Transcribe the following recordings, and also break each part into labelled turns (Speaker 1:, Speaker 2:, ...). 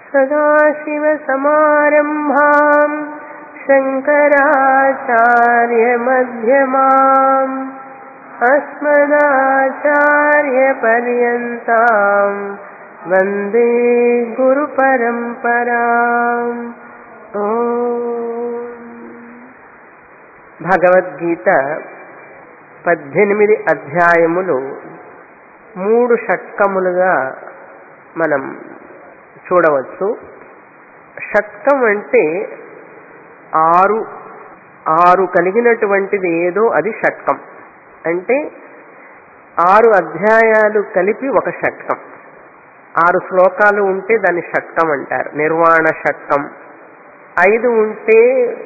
Speaker 1: सदाशिवसमारम्भाम् शङ्कराचार्यमध्यमाम् अस्मदाचार्यपर्यन्ताम् वन्दे గురుపరంపరాం భగవద్గీత పద్దెనిమిది అధ్యాయములు మూడు షట్కములుగా మనం చూడవచ్చు షట్కం అంటే ఆరు ఆరు కలిగినటువంటిది ఏదో అది షట్కం అంటే ఆరు అధ్యాయాలు కలిపి ఒక షట్కం ఆరు శ్లోకాలు ఉంటే దాన్ని షట్కం అంటారు నిర్వాణ షట్కం ఐదు ఉంటే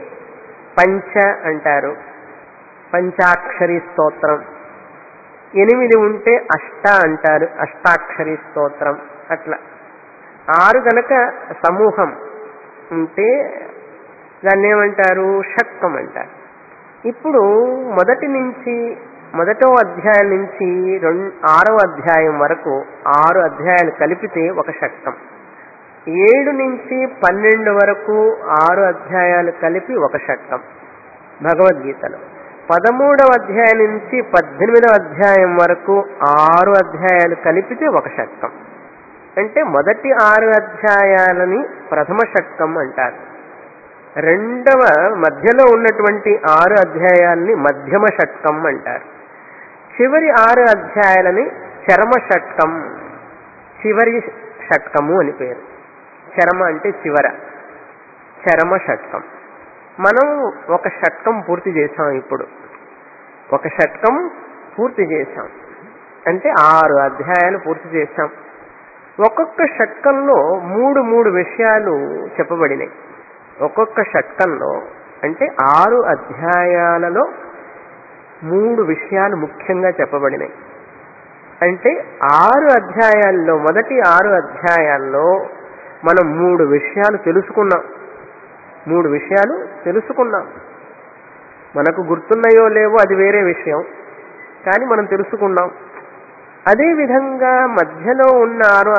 Speaker 1: పంచ అంటారు పంచాక్షరి స్తోత్రం ఎనిమిది ఉంటే అష్ట అంటారు అష్టాక్షరి స్తోత్రం అట్లా ఆరు గనక సమూహం ఉంటే దాన్ని ఏమంటారు షట్కం అంటారు ఇప్పుడు మొదటి నుంచి మొదటో అధ్యాయం నుంచి రెండు ఆరో అధ్యాయం వరకు ఆరు అధ్యాయాలు కలిపితే ఒక షట్కం ఏడు నుంచి పన్నెండు వరకు ఆరు అధ్యాయాలు కలిపి ఒక షట్కం భగవద్గీతలో పదమూడవ అధ్యాయం నుంచి పద్దెనిమిదవ అధ్యాయం వరకు ఆరు అధ్యాయాలు కలిపితే ఒక షట్కం అంటే మొదటి ఆరు అధ్యాయాలని ప్రథమ షట్కం అంటారు రెండవ మధ్యలో ఉన్నటువంటి ఆరు అధ్యాయాల్ని మధ్యమ షట్కం అంటారు చివరి ఆరు అధ్యాయాలని చరమ షట్కం చివరి షట్కము అని పేరు చరమ అంటే చివర చరమ షట్కం మనం ఒక షట్కం పూర్తి చేసాం ఇప్పుడు ఒక షట్కం పూర్తి చేశాం అంటే ఆరు అధ్యాయాలు పూర్తి చేశాం ఒక్కొక్క షట్కంలో మూడు మూడు విషయాలు చెప్పబడినాయి ఒక్కొక్క షట్కంలో అంటే ఆరు అధ్యాయాలలో మూడు విషయాలు ముఖ్యంగా చెప్పబడినాయి అంటే ఆరు అధ్యాయాల్లో మొదటి ఆరు అధ్యాయాల్లో మనం మూడు విషయాలు తెలుసుకున్నాం మూడు విషయాలు తెలుసుకున్నాం మనకు గుర్తున్నాయో లేవో అది వేరే విషయం కానీ మనం తెలుసుకున్నాం అదేవిధంగా మధ్యలో ఉన్న ఆరు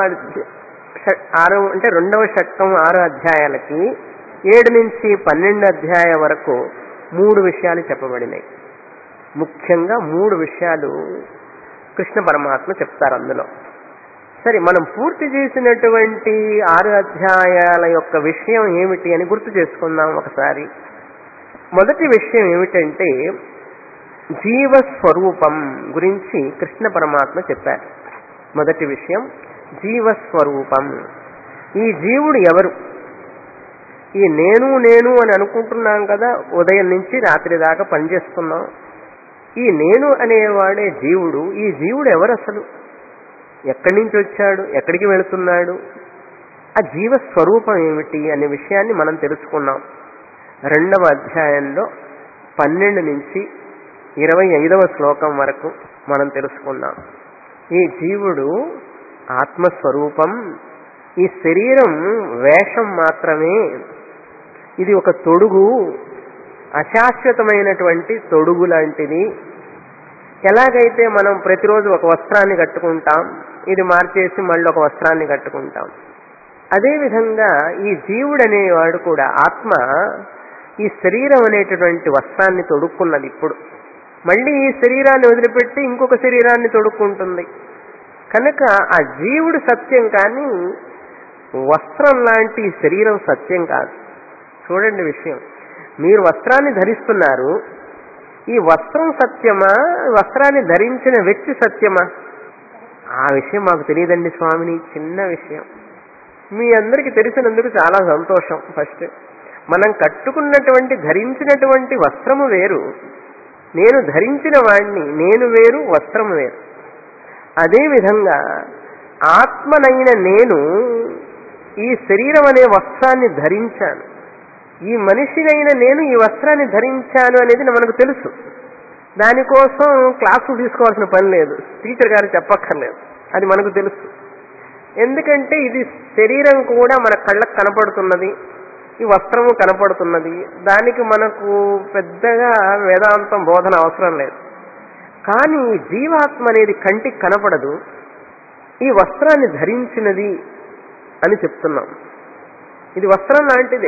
Speaker 1: ఆరు అంటే రెండవ షట్కం ఆరు అధ్యాయాలకి ఏడు నుంచి పన్నెండు అధ్యాయ వరకు మూడు విషయాలు చెప్పబడినాయి ముఖ్యంగా మూడు విషయాలు కృష్ణ పరమాత్మ చెప్తారు అందులో సరే మనం పూర్తి చేసినటువంటి ఆరు అధ్యాయాల యొక్క విషయం ఏమిటి అని గుర్తు చేసుకుందాం ఒకసారి మొదటి విషయం ఏమిటంటే జీవస్వరూపం గురించి కృష్ణ పరమాత్మ చెప్పారు మొదటి విషయం జీవస్వరూపం ఈ జీవుడు ఎవరు ఈ నేను నేను అని అనుకుంటున్నాం కదా ఉదయం నుంచి రాత్రి దాకా పనిచేస్తున్నాం ఈ నేను అనేవాడే జీవుడు ఈ జీవుడు ఎవరు అసలు ఎక్కడి నుంచి వచ్చాడు ఎక్కడికి వెళుతున్నాడు ఆ జీవస్వరూపం ఏమిటి అనే విషయాన్ని మనం తెలుసుకున్నాం రెండవ అధ్యాయంలో పన్నెండు నుంచి ఇరవై ఐదవ శ్లోకం వరకు మనం తెలుసుకున్నాం ఈ జీవుడు ఆత్మస్వరూపం ఈ శరీరం వేషం మాత్రమే ఇది ఒక తొడుగు అశాశ్వతమైనటువంటి తొడుగు లాంటిది ఎలాగైతే మనం ప్రతిరోజు ఒక వస్త్రాన్ని కట్టుకుంటాం ఇది మార్చేసి మళ్ళీ ఒక వస్త్రాన్ని కట్టుకుంటాం అదేవిధంగా ఈ జీవుడు అనేవాడు కూడా ఆత్మ ఈ శరీరం అనేటటువంటి వస్త్రాన్ని తొడుక్కున్నది ఇప్పుడు మళ్ళీ ఈ శరీరాన్ని వదిలిపెట్టి ఇంకొక శరీరాన్ని తొడుక్కుంటుంది కనుక ఆ జీవుడు సత్యం కానీ వస్త్రం లాంటి ఈ శరీరం సత్యం కాదు చూడండి విషయం మీరు వస్త్రాన్ని ధరిస్తున్నారు ఈ వస్త్రం సత్యమా వస్త్రాన్ని ధరించిన వ్యక్తి సత్యమా ఆ విషయం మాకు తెలియదండి స్వామిని చిన్న విషయం మీ అందరికీ తెలిసినందుకు చాలా సంతోషం ఫస్ట్ మనం కట్టుకున్నటువంటి ధరించినటువంటి వస్త్రము వేరు నేను ధరించిన వాణ్ణి నేను వేరు వస్త్రము వేరు అదేవిధంగా ఆత్మనైన నేను ఈ శరీరం అనే వస్త్రాన్ని ధరించాను ఈ మనిషినైన నేను ఈ వస్త్రాన్ని ధరించాను అనేది మనకు తెలుసు దానికోసం క్లాసులు తీసుకోవాల్సిన పని లేదు టీచర్ గారు చెప్పక్కర్లేదు అది మనకు తెలుసు ఎందుకంటే ఇది శరీరం కూడా మన కళ్ళకు కనపడుతున్నది ఈ వస్త్రము కనపడుతున్నది దానికి మనకు పెద్దగా వేదాంతం బోధన అవసరం లేదు కానీ ఈ జీవాత్మ అనేది కంటికి కనపడదు ఈ వస్త్రాన్ని ధరించినది అని చెప్తున్నాం ఇది వస్త్రం లాంటిదే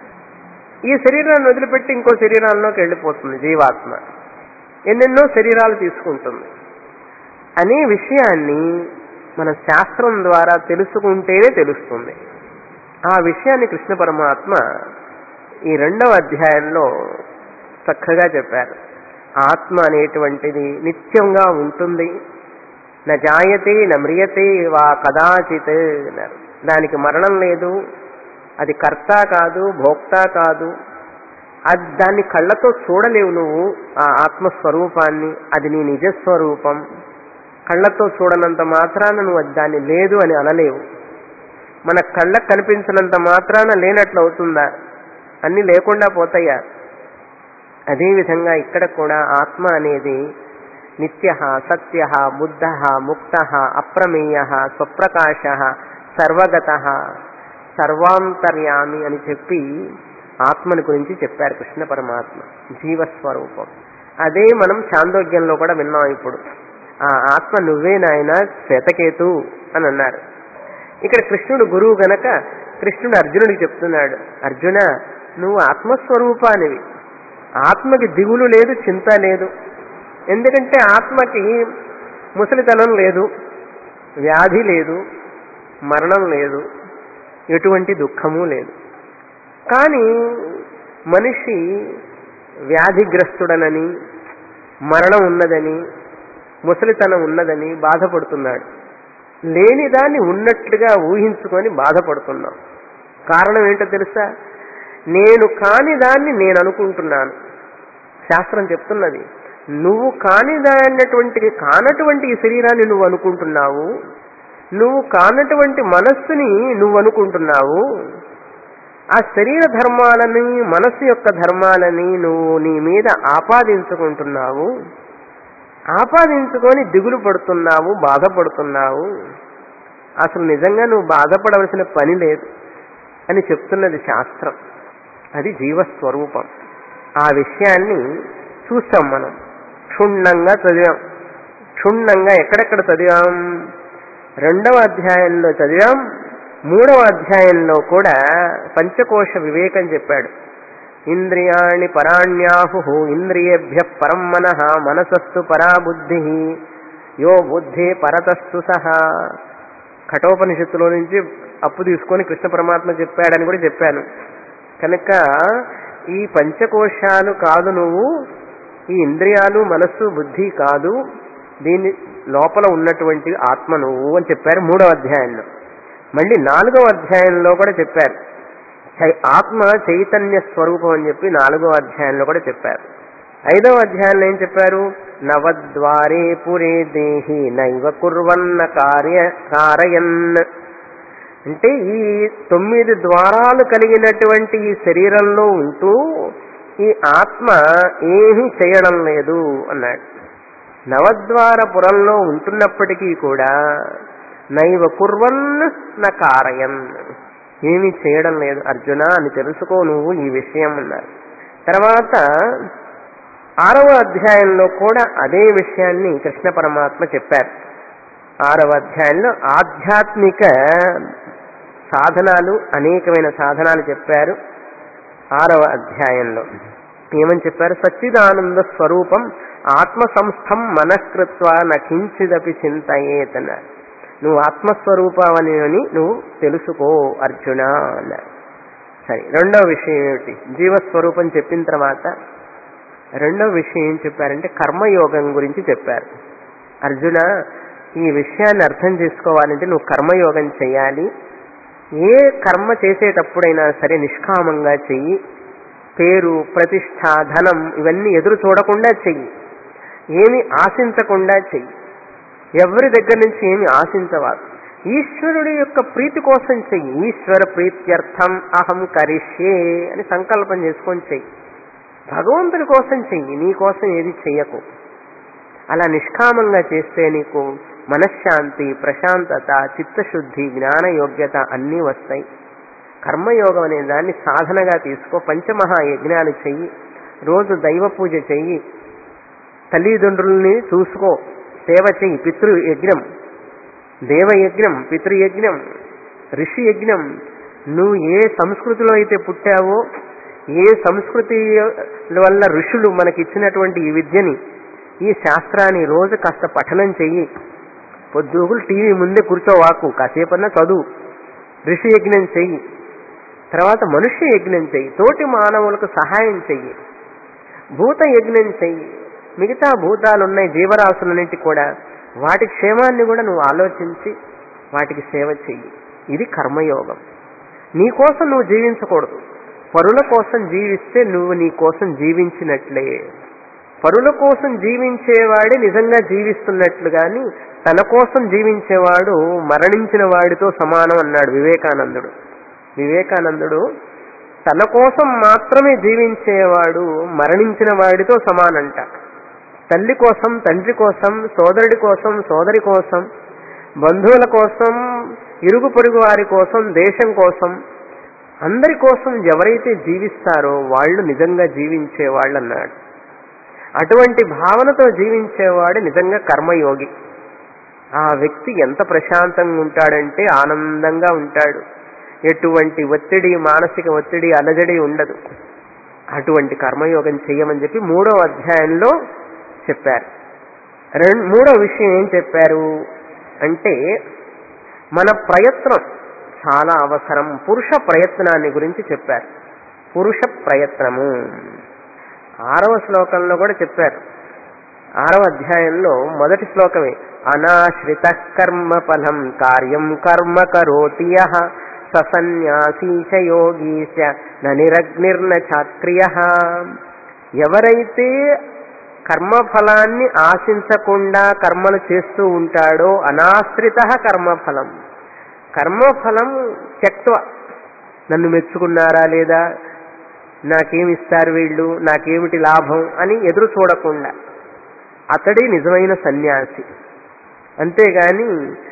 Speaker 1: ఈ శరీరాన్ని వదిలిపెట్టి ఇంకో శరీరాల్లోకి వెళ్ళిపోతుంది జీవాత్మ ఎన్నెన్నో శరీరాలు తీసుకుంటుంది అనే విషయాన్ని మన శాస్త్రం ద్వారా తెలుసుకుంటేనే తెలుస్తుంది ఆ విషయాన్ని కృష్ణ పరమాత్మ ఈ రెండవ అధ్యాయంలో చక్కగా చెప్పారు ఆత్మ అనేటువంటిది నిత్యంగా ఉంటుంది న జాయతే న మ్రియతే వా కదాచిత్ అన్నారు దానికి మరణం లేదు అది కర్త కాదు భోక్త కాదు అది దాన్ని కళ్ళతో చూడలేవు నువ్వు ఆ ఆత్మస్వరూపాన్ని అది నీ నిజస్వరూపం కళ్ళతో చూడనంత మాత్రాన నువ్వు అది దాన్ని లేదు అని అనలేవు మన కళ్ళకు కనిపించినంత మాత్రాన లేనట్లు అవుతుందా అన్ని లేకుండా పోతాయా అదేవిధంగా ఇక్కడ కూడా ఆత్మ అనేది నిత్య సత్య బుద్ధ ముక్త అప్రమేయ స్వప్రకాశ సర్వగత సర్వాంతర్యామి అని చెప్పి ఆత్మని గురించి చెప్పారు కృష్ణ పరమాత్మ జీవస్వరూపం అదే మనం చాందోగ్యంలో కూడా విన్నాం ఇప్పుడు ఆ ఆత్మ నువ్వే నాయన శ్వేతకేతు అని అన్నారు ఇక్కడ కృష్ణుడు గురువు గనక కృష్ణుడు అర్జునుడికి చెప్తున్నాడు అర్జున నువ్వు ఆత్మస్వరూపానివి ఆత్మకి దిగులు లేదు చింత లేదు ఎందుకంటే ఆత్మకి ముసలితనం లేదు వ్యాధి లేదు మరణం లేదు ఎటువంటి దుఃఖము లేదు కానీ మనిషి వ్యాధిగ్రస్తుడనని మరణం ఉన్నదని ముసలితనం ఉన్నదని బాధపడుతున్నాడు లేని దాన్ని ఉన్నట్లుగా ఊహించుకొని బాధపడుతున్నాం కారణం ఏంటో తెలుసా నేను కాని దాన్ని నేను అనుకుంటున్నాను శాస్త్రం చెప్తున్నది నువ్వు కాని దాన్నటువంటి కానటువంటి ఈ శరీరాన్ని నువ్వు అనుకుంటున్నావు నువ్వు కానటువంటి మనస్సుని నువ్వు అనుకుంటున్నావు ఆ శరీర ధర్మాలని మనస్సు యొక్క ధర్మాలని నువ్వు నీ మీద ఆపాదించుకుంటున్నావు ఆపాదించుకొని దిగులు పడుతున్నావు బాధపడుతున్నావు అసలు నిజంగా నువ్వు బాధపడవలసిన పని లేదు అని చెప్తున్నది శాస్త్రం అది జీవస్వరూపం ఆ విషయాన్ని చూస్తాం మనం క్షుణ్ణంగా చదివాం క్షుణ్ణంగా ఎక్కడెక్కడ చదివాం రెండవ అధ్యాయంలో చదివాం మూడవ అధ్యాయంలో కూడా పంచకోశ వివేకం చెప్పాడు ఇంద్రియాణి పరాణ్యాహు ఇంద్రియేభ్య పరం మనః మనసస్సు పరా బుద్ధి యో బుద్ధి పరతస్సు సహా కఠోపనిషత్తులో నుంచి అప్పు తీసుకొని కృష్ణ పరమాత్మ చెప్పాడని కూడా చెప్పాను కనుక ఈ పంచకోశాలు కాదు నువ్వు ఈ ఇంద్రియాలు మనస్సు బుద్ధి కాదు దీని లోపల ఉన్నటువంటి ఆత్మ నువ్వు అని చెప్పారు మూడవ అధ్యాయంలో మళ్ళీ నాలుగవ అధ్యాయంలో కూడా చెప్పారు చై- ఆత్మ చైతన్య స్వరూపం అని చెప్పి నాలుగవ అధ్యాయంలో కూడా చెప్పారు ఐదవ అధ్యాయంలో ఏం చెప్పారు నవద్వారే పురే దేహి నైవ కుర్వన్న కార్య కారయన్ అంటే ఈ తొమ్మిది ద్వారాలు కలిగినటువంటి ఈ శరీరంలో ఉంటూ ఈ ఆత్మ ఏమీ చేయడం లేదు అన్నాడు నవద్వారపురంలో ఉంటున్నప్పటికీ కూడా నైవ కుర్వన్ న కారయన్ ఏమీ చేయడం లేదు అర్జున అని తెలుసుకో నువ్వు ఈ విషయం అన్నారు తర్వాత ఆరవ అధ్యాయంలో కూడా అదే విషయాన్ని కృష్ణ పరమాత్మ చెప్పారు ఆరవ అధ్యాయంలో ఆధ్యాత్మిక సాధనాలు అనేకమైన సాధనాలు చెప్పారు ఆరవ అధ్యాయంలో ఏమని చెప్పారు సచ్చిదానంద స్వరూపం ఆత్మ సంస్థం మనఃకృత్వ నకించిదపి చింతయేత్ అన్నారు నువ్వు ఆత్మస్వరూపమని అని నువ్వు తెలుసుకో అర్జున అన్నారు సరే రెండవ విషయం ఏమిటి జీవస్వరూపం చెప్పిన తర్వాత రెండవ విషయం ఏం చెప్పారంటే కర్మయోగం గురించి చెప్పారు అర్జున ఈ విషయాన్ని అర్థం చేసుకోవాలంటే నువ్వు కర్మయోగం చేయాలి ఏ కర్మ చేసేటప్పుడైనా సరే నిష్కామంగా చెయ్యి పేరు ప్రతిష్ట ధనం ఇవన్నీ ఎదురు చూడకుండా చెయ్యి ఏమి ఆశించకుండా చెయ్యి ఎవరి దగ్గర నుంచి ఏమి ఆశించవాలి ఈశ్వరుడి యొక్క ప్రీతి కోసం చెయ్యి ఈశ్వర ప్రీత్యర్థం అహం కరిష్యే అని సంకల్పం చేసుకొని చెయ్యి భగవంతుడి కోసం చెయ్యి నీ కోసం ఏది చెయ్యకు అలా నిష్కామంగా చేస్తే నీకు మనశ్శాంతి ప్రశాంతత చిత్తశుద్ధి జ్ఞాన యోగ్యత అన్నీ వస్తాయి కర్మయోగం అనే దాన్ని సాధనగా తీసుకో పంచమహాయజ్ఞాలు చెయ్యి రోజు దైవ పూజ చెయ్యి తల్లిదండ్రుల్ని చూసుకో సేవ చెయ్యి పితృ యజ్ఞం దేవయజ్ఞం పితృయజ్ఞం ఋషి యజ్ఞం నువ్వు ఏ సంస్కృతిలో అయితే పుట్టావో ఏ సంస్కృతి వల్ల ఋషులు మనకి ఇచ్చినటువంటి ఈ విద్యని ఈ శాస్త్రాన్ని రోజు కాస్త పఠనం చెయ్యి పొద్దుగులు టీవీ ముందే కూర్చోవాకు కాసేపన్నా చదువు ఋషి యజ్ఞం చెయ్యి తర్వాత మనుష్య యజ్ఞం చెయ్యి తోటి మానవులకు సహాయం చెయ్యి భూత యజ్ఞం చెయ్యి మిగతా భూతాలు ఉన్నాయి జీవరాశులన్నింటి కూడా వాటి క్షేమాన్ని కూడా నువ్వు ఆలోచించి వాటికి సేవ చెయ్యి ఇది కర్మయోగం నీ కోసం నువ్వు జీవించకూడదు పరుల కోసం జీవిస్తే నువ్వు నీ కోసం జీవించినట్లే పరుల కోసం జీవించేవాడే నిజంగా జీవిస్తున్నట్లు గాని తన కోసం జీవించేవాడు మరణించిన వాడితో సమానం అన్నాడు వివేకానందుడు వివేకానందుడు తన కోసం మాత్రమే జీవించేవాడు మరణించిన వాడితో సమానంట తల్లి కోసం తండ్రి కోసం సోదరుడి కోసం సోదరి కోసం బంధువుల కోసం ఇరుగు పొరుగు వారి కోసం దేశం కోసం అందరి కోసం ఎవరైతే జీవిస్తారో వాళ్ళు నిజంగా జీవించేవాళ్ళు అన్నాడు అటువంటి భావనతో జీవించేవాడు నిజంగా కర్మయోగి ఆ వ్యక్తి ఎంత ప్రశాంతంగా ఉంటాడంటే ఆనందంగా ఉంటాడు ఎటువంటి ఒత్తిడి మానసిక ఒత్తిడి అలజడి ఉండదు అటువంటి కర్మయోగం చేయమని చెప్పి మూడవ అధ్యాయంలో చెప్పారు రెండు మూడో విషయం ఏం చెప్పారు అంటే మన ప్రయత్నం చాలా అవసరం పురుష ప్రయత్నాన్ని గురించి చెప్పారు పురుష ప్రయత్నము ఆరవ శ్లోకంలో కూడా చెప్పారు ఆరవ అధ్యాయంలో మొదటి శ్లోకమే అనాశ్రిత కర్మ ఫలం కార్యం కర్మ కరోతి యః ససన్యాసీచ యోగీశ నిరగ్నిర్న చాక్రియ ఎవరైతే కర్మఫలాన్ని ఆశించకుండా కర్మలు చేస్తూ ఉంటాడో అనాశ్రిత కర్మఫలం కర్మఫలం త్యక్వ నన్ను మెచ్చుకున్నారా లేదా నాకేమిస్తారు వీళ్ళు నాకేమిటి లాభం అని ఎదురు చూడకుండా అతడి నిజమైన సన్యాసి అంతేగాని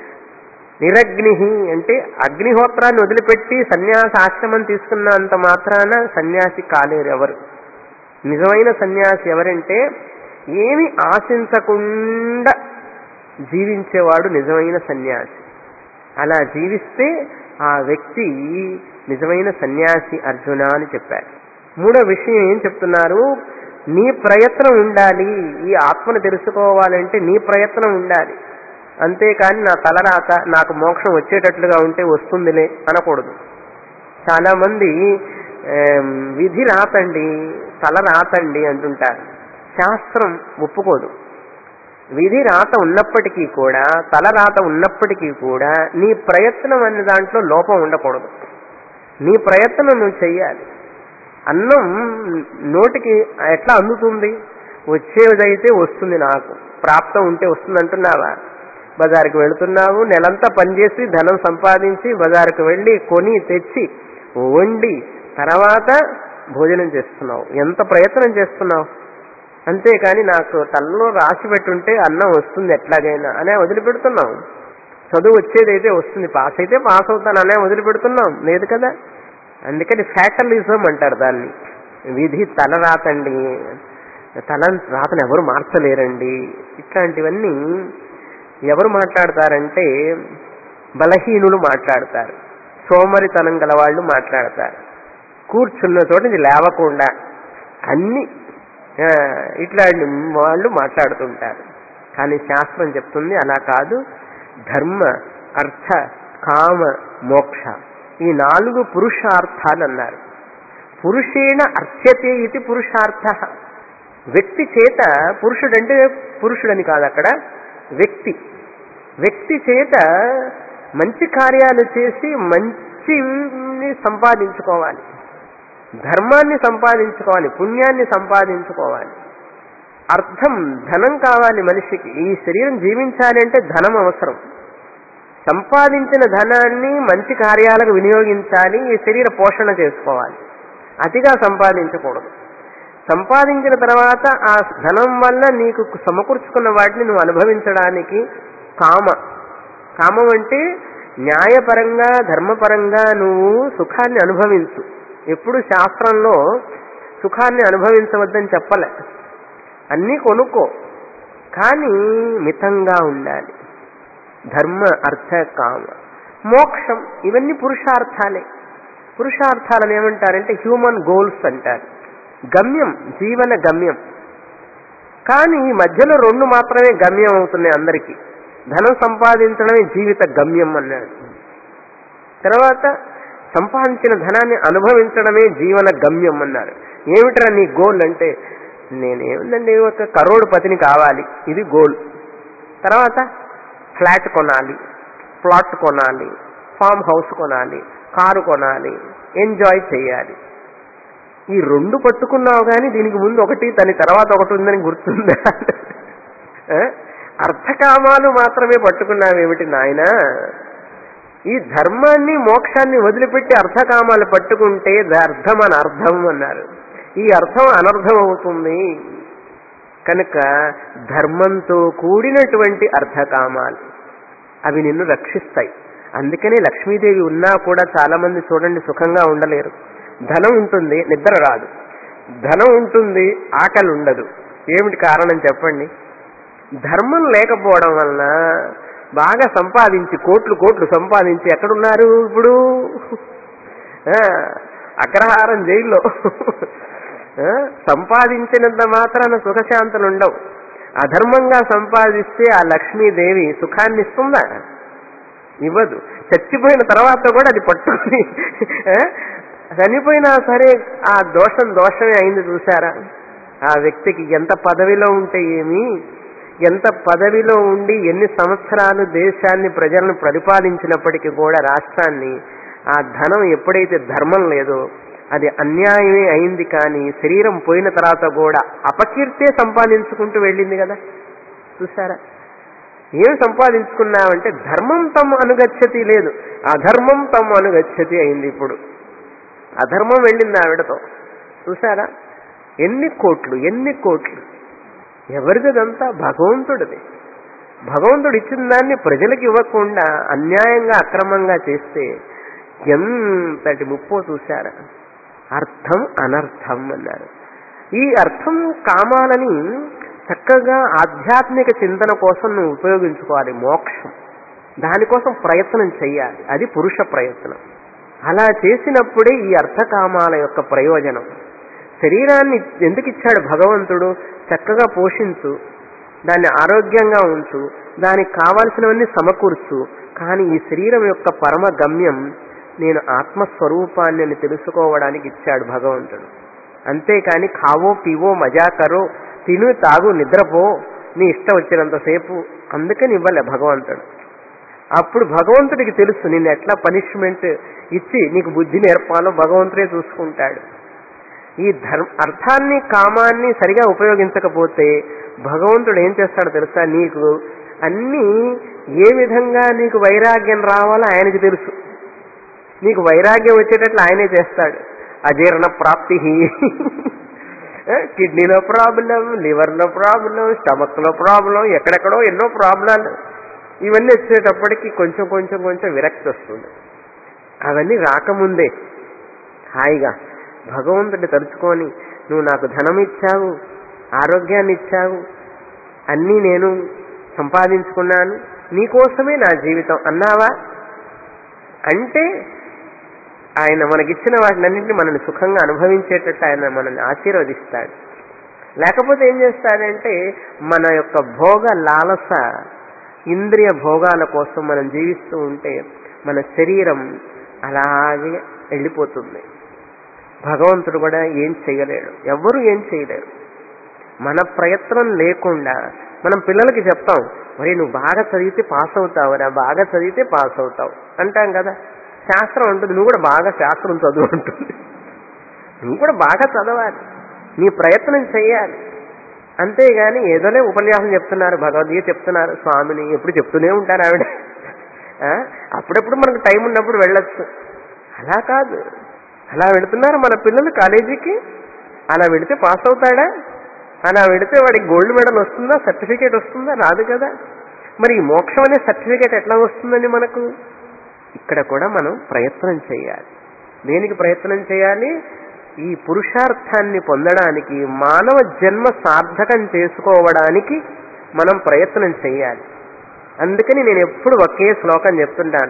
Speaker 1: నిరగ్ని అంటే అగ్నిహోత్రాన్ని వదిలిపెట్టి సన్యాస ఆశ్రమం తీసుకున్నంత మాత్రాన సన్యాసి కాలేరు ఎవరు నిజమైన సన్యాసి ఎవరంటే ఏమి ఆశించకుండా జీవించేవాడు నిజమైన సన్యాసి అలా జీవిస్తే ఆ వ్యక్తి నిజమైన సన్యాసి అర్జున అని చెప్పారు మూడో విషయం ఏం చెప్తున్నారు నీ ప్రయత్నం ఉండాలి ఈ ఆత్మను తెలుసుకోవాలంటే నీ ప్రయత్నం ఉండాలి అంతేకాని నా తలరాత నాకు మోక్షం వచ్చేటట్లుగా ఉంటే వస్తుందిలే అనకూడదు చాలా మంది ఆమ్, విధి రాతండి తల రాతండి అంటుంటారు శాస్త్రం ఒప్పుకోదు విధి రాత ఉన్నప్పటికీ కూడా తల రాత ఉన్నప్పటికీ కూడా నీ ప్రయత్నం అనే దాంట్లో లోపం ఉండకూడదు నీ ప్రయత్నం నువ్వు చెయ్యాలి అన్నం నోటికి ఎట్లా అందుతుంది వచ్చేదైతే వస్తుంది నాకు ప్రాప్తం ఉంటే వస్తుంది అంటున్నావా బజారుకు వెళుతున్నావు నెలంతా పనిచేసి ధనం సంపాదించి బజారుకు వెళ్ళి కొని తెచ్చి వండి తర్వాత భోజనం చేస్తున్నావు ఎంత ప్రయత్నం చేస్తున్నావు అంతేకాని నాకు తలలో రాసి పెట్టుంటే అన్నం వస్తుంది ఎట్లాగైనా అనే వదిలిపెడుతున్నాం చదువు వచ్చేదైతే వస్తుంది పాస్ అయితే పాస్ అవుతాను అనే వదిలిపెడుతున్నాం లేదు కదా అందుకని ఫ్యాటలిజం అంటారు దాన్ని విధి తల రాతండి తల రాతను ఎవరు మార్చలేరండి ఇట్లాంటివన్నీ ఎవరు మాట్లాడతారంటే బలహీనులు మాట్లాడతారు సోమరితనం గల వాళ్ళు మాట్లాడతారు కూర్చున్న చోట ఇది లేవకుండా అన్ని ఆ, ఇట్లాంటి వాళ్ళు మాట్లాడుతుంటారు కానీ శాస్త్రం చెప్తుంది అలా కాదు ధర్మ అర్థ కామ మోక్ష ఈ నాలుగు పురుషార్థాలు అన్నారు పురుషేణ అర్చ్యతే ఇది పురుషార్థ వ్యక్తి చేత పురుషుడంటే పురుషుడని కాదు అక్కడ వ్యక్తి వ్యక్తి చేత మంచి కార్యాలు చేసి మంచిని సంపాదించుకోవాలి ధర్మాన్ని సంపాదించుకోవాలి పుణ్యాన్ని సంపాదించుకోవాలి అర్థం ధనం కావాలి మనిషికి ఈ శరీరం జీవించాలి అంటే ధనం అవసరం సంపాదించిన ధనాన్ని మంచి కార్యాలకు వినియోగించాలి ఈ శరీర పోషణ చేసుకోవాలి అతిగా సంపాదించకూడదు సంపాదించిన తర్వాత ఆ ధనం వల్ల నీకు సమకూర్చుకున్న వాటిని నువ్వు అనుభవించడానికి కామ కామం అంటే న్యాయపరంగా ధర్మపరంగా నువ్వు సుఖాన్ని అనుభవించు ఎప్పుడు శాస్త్రంలో సుఖాన్ని అనుభవించవద్దని చెప్పలే అన్నీ కొనుక్కో కానీ మితంగా ఉండాలి ధర్మ అర్థ కామ మోక్షం ఇవన్నీ పురుషార్థాలే పురుషార్థాలను ఏమంటారంటే హ్యూమన్ గోల్స్ అంటారు గమ్యం జీవన గమ్యం కానీ ఈ మధ్యలో రెండు మాత్రమే గమ్యం అవుతున్నాయి అందరికీ ధనం సంపాదించడమే జీవిత గమ్యం అన్నాడు తర్వాత సంపాదించిన ధనాన్ని అనుభవించడమే జీవన గమ్యం అన్నారు ఏమిట్రా నీ గోల్ అంటే నేనేమిటండి ఒక కరోడు పతిని కావాలి ఇది గోల్ తర్వాత ఫ్లాట్ కొనాలి ప్లాట్ కొనాలి ఫామ్ హౌస్ కొనాలి కారు కొనాలి ఎంజాయ్ చేయాలి ఈ రెండు పట్టుకున్నావు కానీ దీనికి ముందు ఒకటి దాని తర్వాత ఒకటి ఉందని గుర్తుందా ఆ? అర్థకామాలు మాత్రమే పట్టుకున్నావేమిటి నాయన ఈ ధర్మాన్ని మోక్షాన్ని వదిలిపెట్టి అర్థకామాలు పట్టుకుంటే ద- అర్థం అని అర్థం అన్నారు ఈ అర్థం అనర్థం అవుతుంది కనుక ధర్మంతో కూడినటువంటి అర్థకామాలు అవి నిన్ను రక్షిస్తాయి అందుకనే లక్ష్మీదేవి ఉన్నా కూడా చాలా మంది చూడండి సుఖంగా ఉండలేరు ధనం ఉంటుంది నిద్ర రాదు ధనం ఉంటుంది ఆకలి ఉండదు ఏమిటి కారణం చెప్పండి ధర్మం లేకపోవడం వలన బాగా సంపాదించి కోట్లు కోట్లు సంపాదించి ఎక్కడున్నారు ఇప్పుడు ఆ, అగ్రహారం జైల్లో ఆ, సంపాదించినంత మాత్రాన సుఖశాంతులు ఉండవు అధర్మంగా సంపాదిస్తే ఆ లక్ష్మీదేవి సుఖాన్ని ఇస్తుందా ఇవ్వదు చచ్చిపోయిన తర్వాత కూడా అది పట్టుకుని ఆ, చనిపోయినా సరే ఆ దోషం దోషమే అయింది చూసారా ఆ వ్యక్తికి ఎంత పదవిలో ఉంటే ఏమి ఎంత పదవిలో ఉండి ఎన్ని సంవత్సరాలు దేశాన్ని ప్రజలను పరిపాలించినప్పటికీ కూడా రాష్ట్రాన్ని ఆ ధనం ఎప్పుడైతే ధర్మం లేదో అది అన్యాయమే అయింది కానీ శరీరం పోయిన తర్వాత కూడా అపకీర్తే సంపాదించుకుంటూ వెళ్ళింది కదా చూసారా ఏం సంపాదించుకున్నావంటే ధర్మం తమ అనుగచ్చతి లేదు అధర్మం తమ అనుగచ్చతి అయింది ఇప్పుడు అధర్మం వెళ్ళింది ఆవిడతో చూసారా ఎన్ని కోట్లు ఎన్ని కోట్లు ఎవరిదంతా భగవంతుడిది భగవంతుడు ఇచ్చిన దాన్ని ప్రజలకు ఇవ్వకుండా అన్యాయంగా అక్రమంగా చేస్తే ఎంతటి ముప్పో చూశారా అర్థం అనర్థం అన్నారు ఈ అర్థం కామాలని చక్కగా ఆధ్యాత్మిక చింతన కోసం నువ్వు ఉపయోగించుకోవాలి మోక్షం దానికోసం ప్రయత్నం చెయ్యాలి అది పురుష ప్రయత్నం అలా చేసినప్పుడే ఈ అర్థకామాల యొక్క ప్రయోజనం శరీరాన్ని ఎందుకు ఇచ్చాడు భగవంతుడు చక్కగా పోషించు దాన్ని ఆరోగ్యంగా ఉంచు దానికి కావాల్సినవన్నీ సమకూర్చు కానీ ఈ శరీరం యొక్క పరమ గమ్యం నేను ఆత్మస్వరూపాన్ని అని తెలుసుకోవడానికి ఇచ్చాడు భగవంతుడు అంతేకాని కావో పీవో మజా కరో తిను తాగు నిద్రపో నీ ఇష్టం వచ్చినంతసేపు అందుకని ఇవ్వలే భగవంతుడు అప్పుడు భగవంతుడికి తెలుసు నిన్ను ఎట్లా పనిష్మెంట్ ఇచ్చి నీకు బుద్ధి నేర్పాలో భగవంతుడే చూసుకుంటాడు ఈ ధర్మ అర్థాన్ని కామాన్ని సరిగా ఉపయోగించకపోతే భగవంతుడు ఏం చేస్తాడో తెలుసా నీకు అన్నీ ఏ విధంగా నీకు వైరాగ్యం రావాలో ఆయనకి తెలుసు నీకు వైరాగ్యం వచ్చేటట్లు ఆయనే చేస్తాడు అజీర్ణ ప్రాప్తి కిడ్నీలో ప్రాబ్లం లివర్లో ప్రాబ్లం స్టమక్లో ప్రాబ్లం ఎక్కడెక్కడో ఎన్నో ప్రాబ్లాలు ఇవన్నీ వచ్చేటప్పటికి కొంచెం కొంచెం కొంచెం విరక్తి వస్తుంది అవన్నీ రాకముందే హాయిగా భగవంతుడి తలుచుకొని నువ్వు నాకు ధనం ఇచ్చావు ఆరోగ్యాన్ని ఇచ్చావు అన్నీ నేను సంపాదించుకున్నాను నీకోసమే నా జీవితం అన్నావా అంటే ఆయన మనకిచ్చిన వాటినన్నింటినీ మనల్ని సుఖంగా అనుభవించేటట్టు ఆయన మనల్ని ఆశీర్వదిస్తాడు లేకపోతే ఏం చేస్తాడంటే మన యొక్క భోగ లాలస ఇంద్రియ భోగాల కోసం మనం జీవిస్తూ ఉంటే మన శరీరం అలాగే వెళ్ళిపోతుంది భగవంతుడు కూడా ఏం చేయలేడు ఎవ్వరూ ఏం చేయలేరు మన ప్రయత్నం లేకుండా మనం పిల్లలకి చెప్తాం మరి నువ్వు బాగా చదివితే పాస్ అవుతావురా బాగా చదివితే పాస్ అవుతావు అంటాం కదా శాస్త్రం ఉంటుంది నువ్వు కూడా బాగా శాస్త్రం చదువు ఉంటుంది నువ్వు కూడా బాగా చదవాలి నీ ప్రయత్నం చేయాలి అంతేగాని ఏదోనే ఉపన్యాసం చెప్తున్నారు భగవద్గీత చెప్తున్నారు స్వామిని ఎప్పుడు చెప్తూనే ఉంటారు ఆవిడ ఆ, అప్పుడప్పుడు మనకు టైం ఉన్నప్పుడు వెళ్ళొచ్చు అలా కాదు అలా వెళుతున్నారు మన పిల్లలు కాలేజీకి అలా వెళితే పాస్ అవుతాడా అలా వెళితే వాడికి గోల్డ్ మెడల్ వస్తుందా సర్టిఫికేట్ వస్తుందా రాదు కదా మరి ఈ మోక్షం అనే సర్టిఫికేట్ ఎట్లా వస్తుందండి మనకు ఇక్కడ కూడా మనం ప్రయత్నం చేయాలి దేనికి ప్రయత్నం చేయాలి ఈ పురుషార్థాన్ని పొందడానికి మానవ జన్మ సార్థకం చేసుకోవడానికి మనం ప్రయత్నం చేయాలి అందుకని నేను ఎప్పుడు ఒకే శ్లోకం చెప్తుంటాను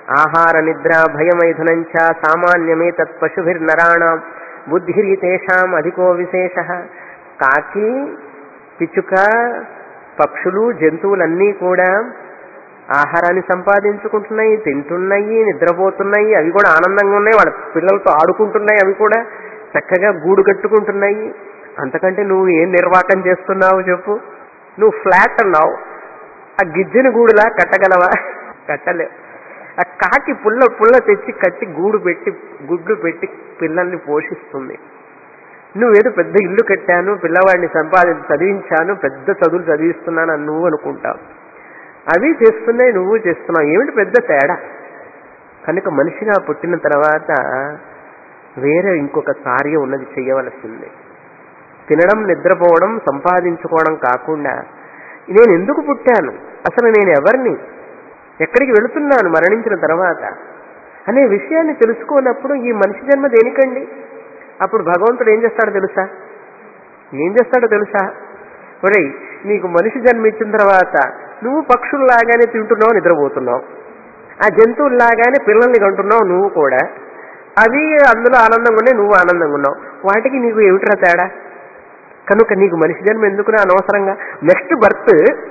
Speaker 1: ఆహార నిద్ర భయమైథునంచ సామాన్యమే తత్ పశుభిర్నరాణం బుద్ధిరితేషాం అధికో విశేష కాకి పిచ్చుక పక్షులు జంతువులన్నీ కూడా ఆహారాన్ని సంపాదించుకుంటున్నాయి తింటున్నాయి నిద్రపోతున్నాయి అవి కూడా ఆనందంగా ఉన్నాయి వాళ్ళ పిల్లలతో ఆడుకుంటున్నాయి అవి కూడా చక్కగా గూడు కట్టుకుంటున్నాయి అంతకంటే నువ్వు ఏం నిర్వాకం చేస్తున్నావు చెప్పు నువ్వు ఫ్లాట్ అన్నావు ఆ గిజ్జని గూడులా కట్టగలవా కట్టలేవు ఆ కాకి పుల్ల పుల్ల తెచ్చి కట్టి గూడు పెట్టి గుడ్లు పెట్టి పిల్లల్ని పోషిస్తుంది నువ్వేదో పెద్ద ఇల్లు కట్టాను పిల్లవాడిని సంపాదించి చదివించాను పెద్ద చదువులు చదివిస్తున్నాను అని నువ్వు అనుకుంటావు అవి చేస్తున్నాయి నువ్వు చేస్తున్నావు ఏమిటి పెద్ద తేడా కనుక మనిషిగా పుట్టిన తర్వాత వేరే ఇంకొక కార్యం ఉన్నది చేయవలసింది తినడం నిద్రపోవడం సంపాదించుకోవడం కాకుండా నేను ఎందుకు పుట్టాను అసలు నేను ఎవరిని ఎక్కడికి వెళుతున్నాను మరణించిన తర్వాత అనే విషయాన్ని తెలుసుకోనప్పుడు ఈ మనిషి జన్మ దేనికండి అప్పుడు భగవంతుడు ఏం చేస్తాడో తెలుసా ఏం చేస్తాడో తెలుసా ఒరేయ్ నీకు మనిషి జన్మ ఇచ్చిన తర్వాత నువ్వు పక్షుల్లాగానే తింటున్నావు నిద్రపోతున్నావు ఆ జంతువుల్లాగానే పిల్లల్ని కంటున్నావు నువ్వు కూడా అవి అందులో ఆనందంగా ఉన్నాయి నువ్వు ఆనందంగా ఉన్నావు వాటికి నీకు ఏమిట్రా తేడా కనుక నీకు మనిషి జన్మ ఎందుకురా అనవసరంగా నెక్స్ట్ బర్త్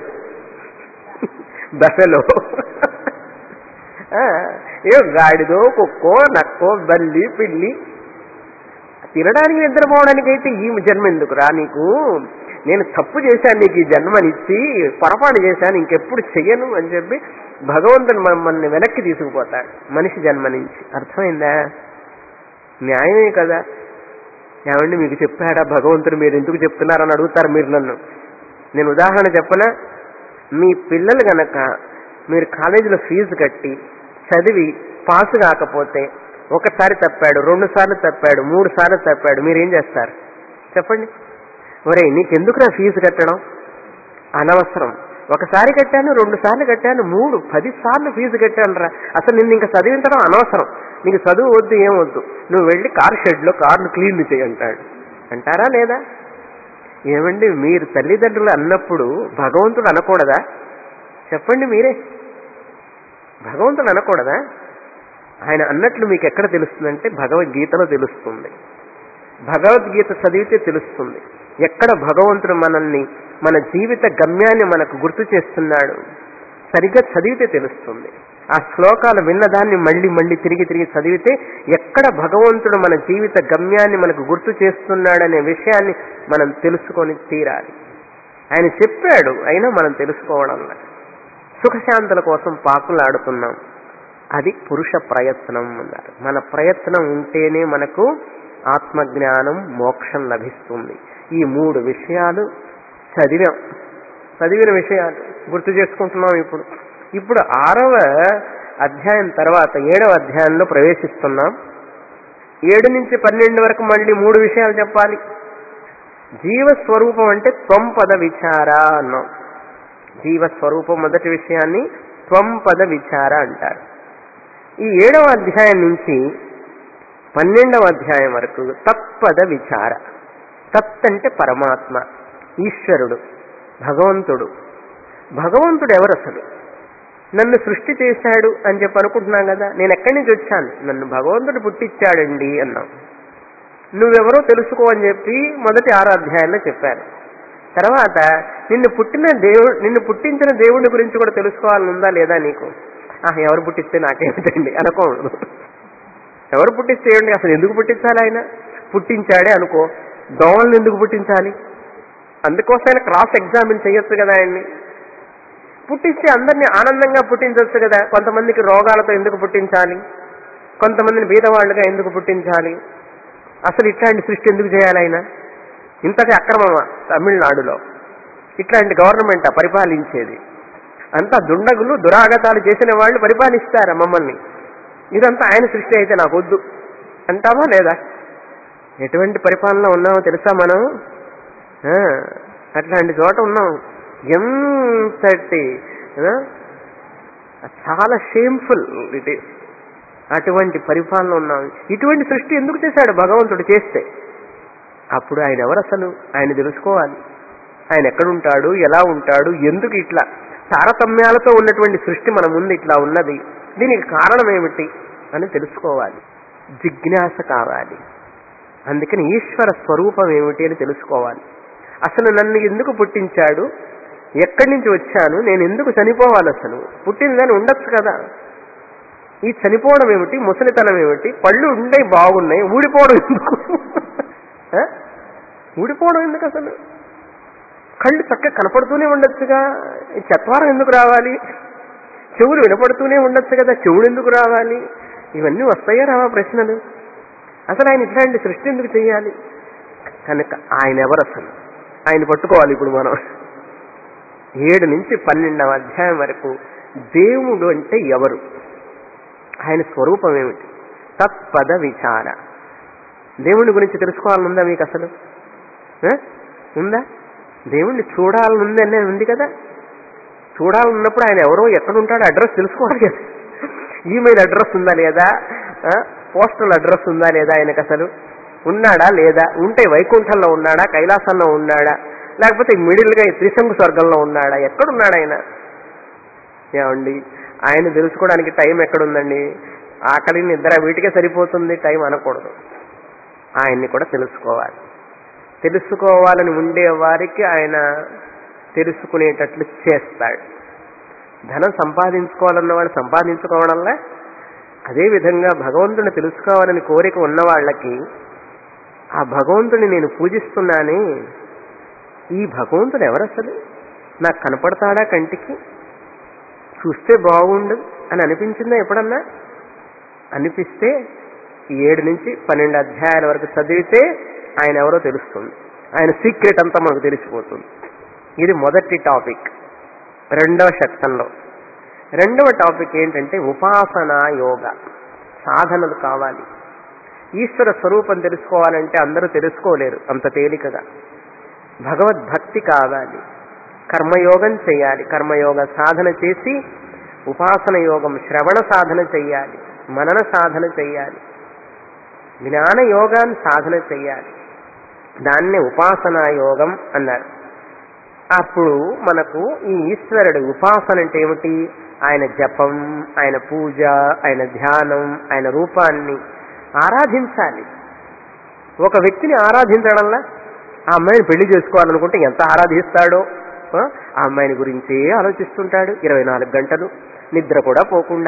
Speaker 1: దశలో ఏ గాడిదో కుక్కో నక్కో బల్లి పిల్లి తినడానికి నిద్రపోవడానికి అయితే ఈ జన్మ ఎందుకురా నీకు నేను తప్పు చేశాను నీకు ఈ జన్మనిచ్చి పొరపాటు చేశాను ఇంకెప్పుడు చెయ్యను అని చెప్పి భగవంతుని మమ్మల్ని వెనక్కి తీసుకుపోతాడు మనిషి జన్మ నుంచి అర్థమైందా న్యాయమే కదా ఏమండి మీకు చెప్పాడా భగవంతుడు మీరు ఎందుకు చెప్తున్నారని అడుగుతారు మీరు నన్ను నేను ఉదాహరణ చెప్పనా మీ పిల్లలు గనక మీరు కాలేజీలో ఫీజు కట్టి చదివి పాస్ కాకపోతే ఒకసారి తప్పాడు రెండు సార్లు తప్పాడు మూడు సార్లు తప్పాడు మీరేం చేస్తారు చెప్పండి ఒరే నీకెందుకు నా ఫీజు కట్టడం అనవసరం ఒకసారి కట్టాను రెండు సార్లు కట్టాను మూడు పది సార్లు ఫీజు కట్టాను రా అసలు నిన్ను ఇంకా చదివించడం అనవసరం నీకు చదువు వద్దు ఏం వద్దు నువ్వు వెళ్ళి కార్ షెడ్లో కార్లు క్లీన్ చేయంటాడు అంటారా లేదా ఏమండి మీరు తల్లిదండ్రులు అన్నప్పుడు భగవంతుడు అనకూడదా చెప్పండి మీరే భగవంతుడు అనకూడదా ఆయన అన్నట్లు మీకు ఎక్కడ తెలుస్తుందంటే భగవద్గీతలో తెలుస్తుంది భగవద్గీత చదివితే తెలుస్తుంది ఎక్కడ భగవంతుడు మనల్ని మన జీవిత గమ్యాన్ని మనకు గుర్తు చేస్తున్నాడు సరిగ్గా చదివితే తెలుస్తుంది ఆ శ్లోకాలు విన్నదాన్ని మళ్ళీ మళ్ళీ తిరిగి తిరిగి చదివితే ఎక్కడ భగవంతుడు మన జీవిత గమ్యాన్ని మనకు గుర్తు చేస్తున్నాడనే విషయాన్ని మనం తెలుసుకొని తీరాలి ఆయన చెప్పాడు అయినా మనం తెలుసుకోవడంలా సుఖశాంతుల కోసం పాకులాడుతున్నాం అది పురుష ప్రయత్నం అన్నారు మన ప్రయత్నం ఉంటేనే మనకు ఆత్మజ్ఞానం మోక్షం లభిస్తుంది ఈ మూడు విషయాలు చదివాం చదివిన విషయాలు గుర్తు చేసుకుంటున్నాం ఇప్పుడు ఇప్పుడు ఆరవ అధ్యాయం తర్వాత ఏడవ అధ్యాయంలో ప్రవేశిస్తున్నాం ఏడు నుంచి పన్నెండు వరకు మళ్ళీ మూడు విషయాలు చెప్పాలి జీవస్వరూపం అంటే త్వం పద విచార అన్నాం జీవస్వరూపం మొదటి విషయాన్ని త్వం పద విచార అంటారు ఈ ఏడవ అధ్యాయం నుంచి పన్నెండవ అధ్యాయం వరకు తత్పద విచార తత్ అంటే పరమాత్మ ఈశ్వరుడు భగవంతుడు భగవంతుడు ఎవరు అసలు నన్ను సృష్టి చేశాడు అని చెప్పి అనుకుంటున్నాం కదా నేను ఎక్కడి నుంచి వచ్చాను నన్ను భగవంతుడు పుట్టించాడండి అన్నాం నువ్వెవరో తెలుసుకో అని చెప్పి మొదటి ఆరో అధ్యాయంలో చెప్పాను తర్వాత నిన్ను పుట్టిన దేవుడు నిన్ను పుట్టించిన దేవుడి గురించి కూడా తెలుసుకోవాలని ఉందా లేదా నీకు ఆహ్ ఎవరు పుట్టిస్తే నాకేమిటండి అనుకోడు ఎవరు పుట్టిస్తే ఏమిటి అసలు ఎందుకు పుట్టించాలి ఆయన పుట్టించాడే అనుకో దోమలను ఎందుకు పుట్టించాలి అందుకోసం ఆయన క్రాస్ ఎగ్జామిన్ చేయొచ్చు కదా ఆయన్ని పుట్టిస్తే అందరినీ ఆనందంగా పుట్టించవచ్చు కదా కొంతమందికి రోగాలతో ఎందుకు పుట్టించాలి కొంతమందిని బీదవాళ్లుగా ఎందుకు పుట్టించాలి అసలు ఇట్లాంటి సృష్టి ఎందుకు చేయాలి ఆయన ఇంతటి అక్రమమా తమిళనాడులో ఇట్లాంటి గవర్నమెంట్ పరిపాలించేది అంతా దుండగులు దురాగతాలు చేసిన వాళ్ళు పరిపాలిస్తారా మమ్మల్ని ఇదంతా ఆయన సృష్టి అయితే నాకు వద్దు అంటామా లేదా ఎటువంటి పరిపాలన ఉన్నామో తెలుసా మనం ఆ, అట్లాంటి చోట ఉన్నాం ఎంతటి ఆ, చాలా షేమ్ఫుల్ ఇట్ ఈస్ అటువంటి పరిపాలన ఉన్నాం ఇటువంటి సృష్టి ఎందుకు చేశాడు భగవంతుడు చేస్తే అప్పుడు ఆయన ఎవరు అసలు ఆయన తెలుసుకోవాలి ఆయన ఎక్కడుంటాడు ఎలా ఉంటాడు ఎందుకు ఇట్లా తారతమ్యాలతో ఉన్నటువంటి సృష్టి మన ముందు ఇట్లా ఉన్నది దీనికి కారణం ఏమిటి అని తెలుసుకోవాలి జిజ్ఞాస కావాలి అందుకని ఈశ్వర స్వరూపం ఏమిటి అని తెలుసుకోవాలి అసలు నన్ను ఎందుకు పుట్టించాడు ఎక్కడి నుంచి వచ్చాను నేను ఎందుకు చనిపోవాలి అసలు పుట్టినదని ఉండొచ్చు కదా ఈ చనిపోవడం ఏమిటి ముసలితనం ఏమిటి పళ్ళు ఉండే బాగున్నాయి ఊడిపోవడం ఎందుకు ఆ? ఊడిపోవడం ఎందుకు అసలు కళ్ళు చక్కగా కనపడుతూనే ఉండొచ్చుగా ఈ చత్వారం ఎందుకు రావాలి చెవులు వినపడుతూనే ఉండొచ్చు కదా చెవులు ఎందుకు రావాలి ఇవన్నీ వస్తాయా రావా ప్రశ్నలు అసలు ఆయన ఇట్లాంటి సృష్టి ఎందుకు చేయాలి కనుక ఆయన ఎవరు అసలు ఆయన పట్టుకోవాలి ఇప్పుడు మనం ఏడు నుంచి పన్నెండవ అధ్యాయం వరకు దేవుడు అంటే ఎవరు ఆయన స్వరూపం ఏమిటి తత్పద విచార దేవుడి గురించి తెలుసుకోవాలనుందా మీకు అసలు ఆ? ఉందా దేవుణ్ణి చూడాలనుందనే ఉంది కదా చూడాలన్నప్పుడు ఆయన ఎవరో ఎక్కడ ఉంటాడో అడ్రస్ తెలుసుకోవాలి కదా ఈమెయిల్ అడ్రస్ ఉందా లేదా ఆ? పోస్టల్ అడ్రస్ ఉందా లేదా ఆయనకు అసలు ఉన్నాడా లేదా ఉంటే వైకుంఠంలో ఉన్నాడా కైలాసంలో ఉన్నాడా లేకపోతే మిడిల్గా ఈ త్రిశంకు స్వర్గంలో ఉన్నాడా ఎక్కడున్నాడు ఆయన ఏమండి ఆయన తెలుసుకోవడానికి టైం ఎక్కడుందండి ఆకలి నిద్ర వీటికే సరిపోతుంది టైం అనకూడదు ఆయన్ని కూడా తెలుసుకోవాలి తెలుసుకోవాలని ఉండే వారికి ఆయన తెలుసుకునేటట్లు చేస్తాడు ధనం సంపాదించుకోవాలన్న వాడు సంపాదించుకోవడంలా అదేవిధంగా భగవంతుని తెలుసుకోవాలని కోరిక ఉన్న వాళ్ళకి ఆ భగవంతుని నేను పూజిస్తున్నానే ఈ భగవంతుడు ఎవరసలు నాకు కనపడతాడా కంటికి చూస్తే బాగుండు అని అనిపించిందా ఎప్పుడన్నా అనిపిస్తే ఈ ఏడు నుంచి పన్నెండు అధ్యాయాల వరకు చదివితే ఆయన ఎవరో తెలుస్తుంది ఆయన సీక్రెట్ అంతా మనకు తెలిసిపోతుంది ఇది మొదటి టాపిక్ రెండవ శక్తంలో రెండవ టాపిక్ ఏంటంటే ఉపాసనా యోగ సాధనలు కావాలి ఈశ్వర స్వరూపం తెలుసుకోవాలంటే అందరూ తెలుసుకోలేరు అంత తేలికగా భగవద్భక్తి కావాలి కర్మయోగం చేయాలి కర్మయోగ సాధన చేసి ఉపాసన యోగం శ్రవణ సాధన చెయ్యాలి మనన సాధన చెయ్యాలి జ్ఞాన యోగాన్ని సాధన చెయ్యాలి దాన్నే ఉపాసనా యోగం అన్నారు అప్పుడు మనకు ఈ ఈశ్వరుడు ఉపాసన అంటే ఏమిటి ఆయన జపం ఆయన పూజ ఆయన ధ్యానం ఆయన రూపాన్ని ఆరాధించాలి ఒక వ్యక్తిని ఆరాధించడంలా ఆ అమ్మాయిని పెళ్లి చేసుకోవాలనుకుంటే ఎంత ఆరాధిస్తాడో ఆ ఆ అమ్మాయిని గురించే ఆలోచిస్తుంటాడు ఇరవై నాలుగు గంటలు నిద్ర కూడా పోకుండా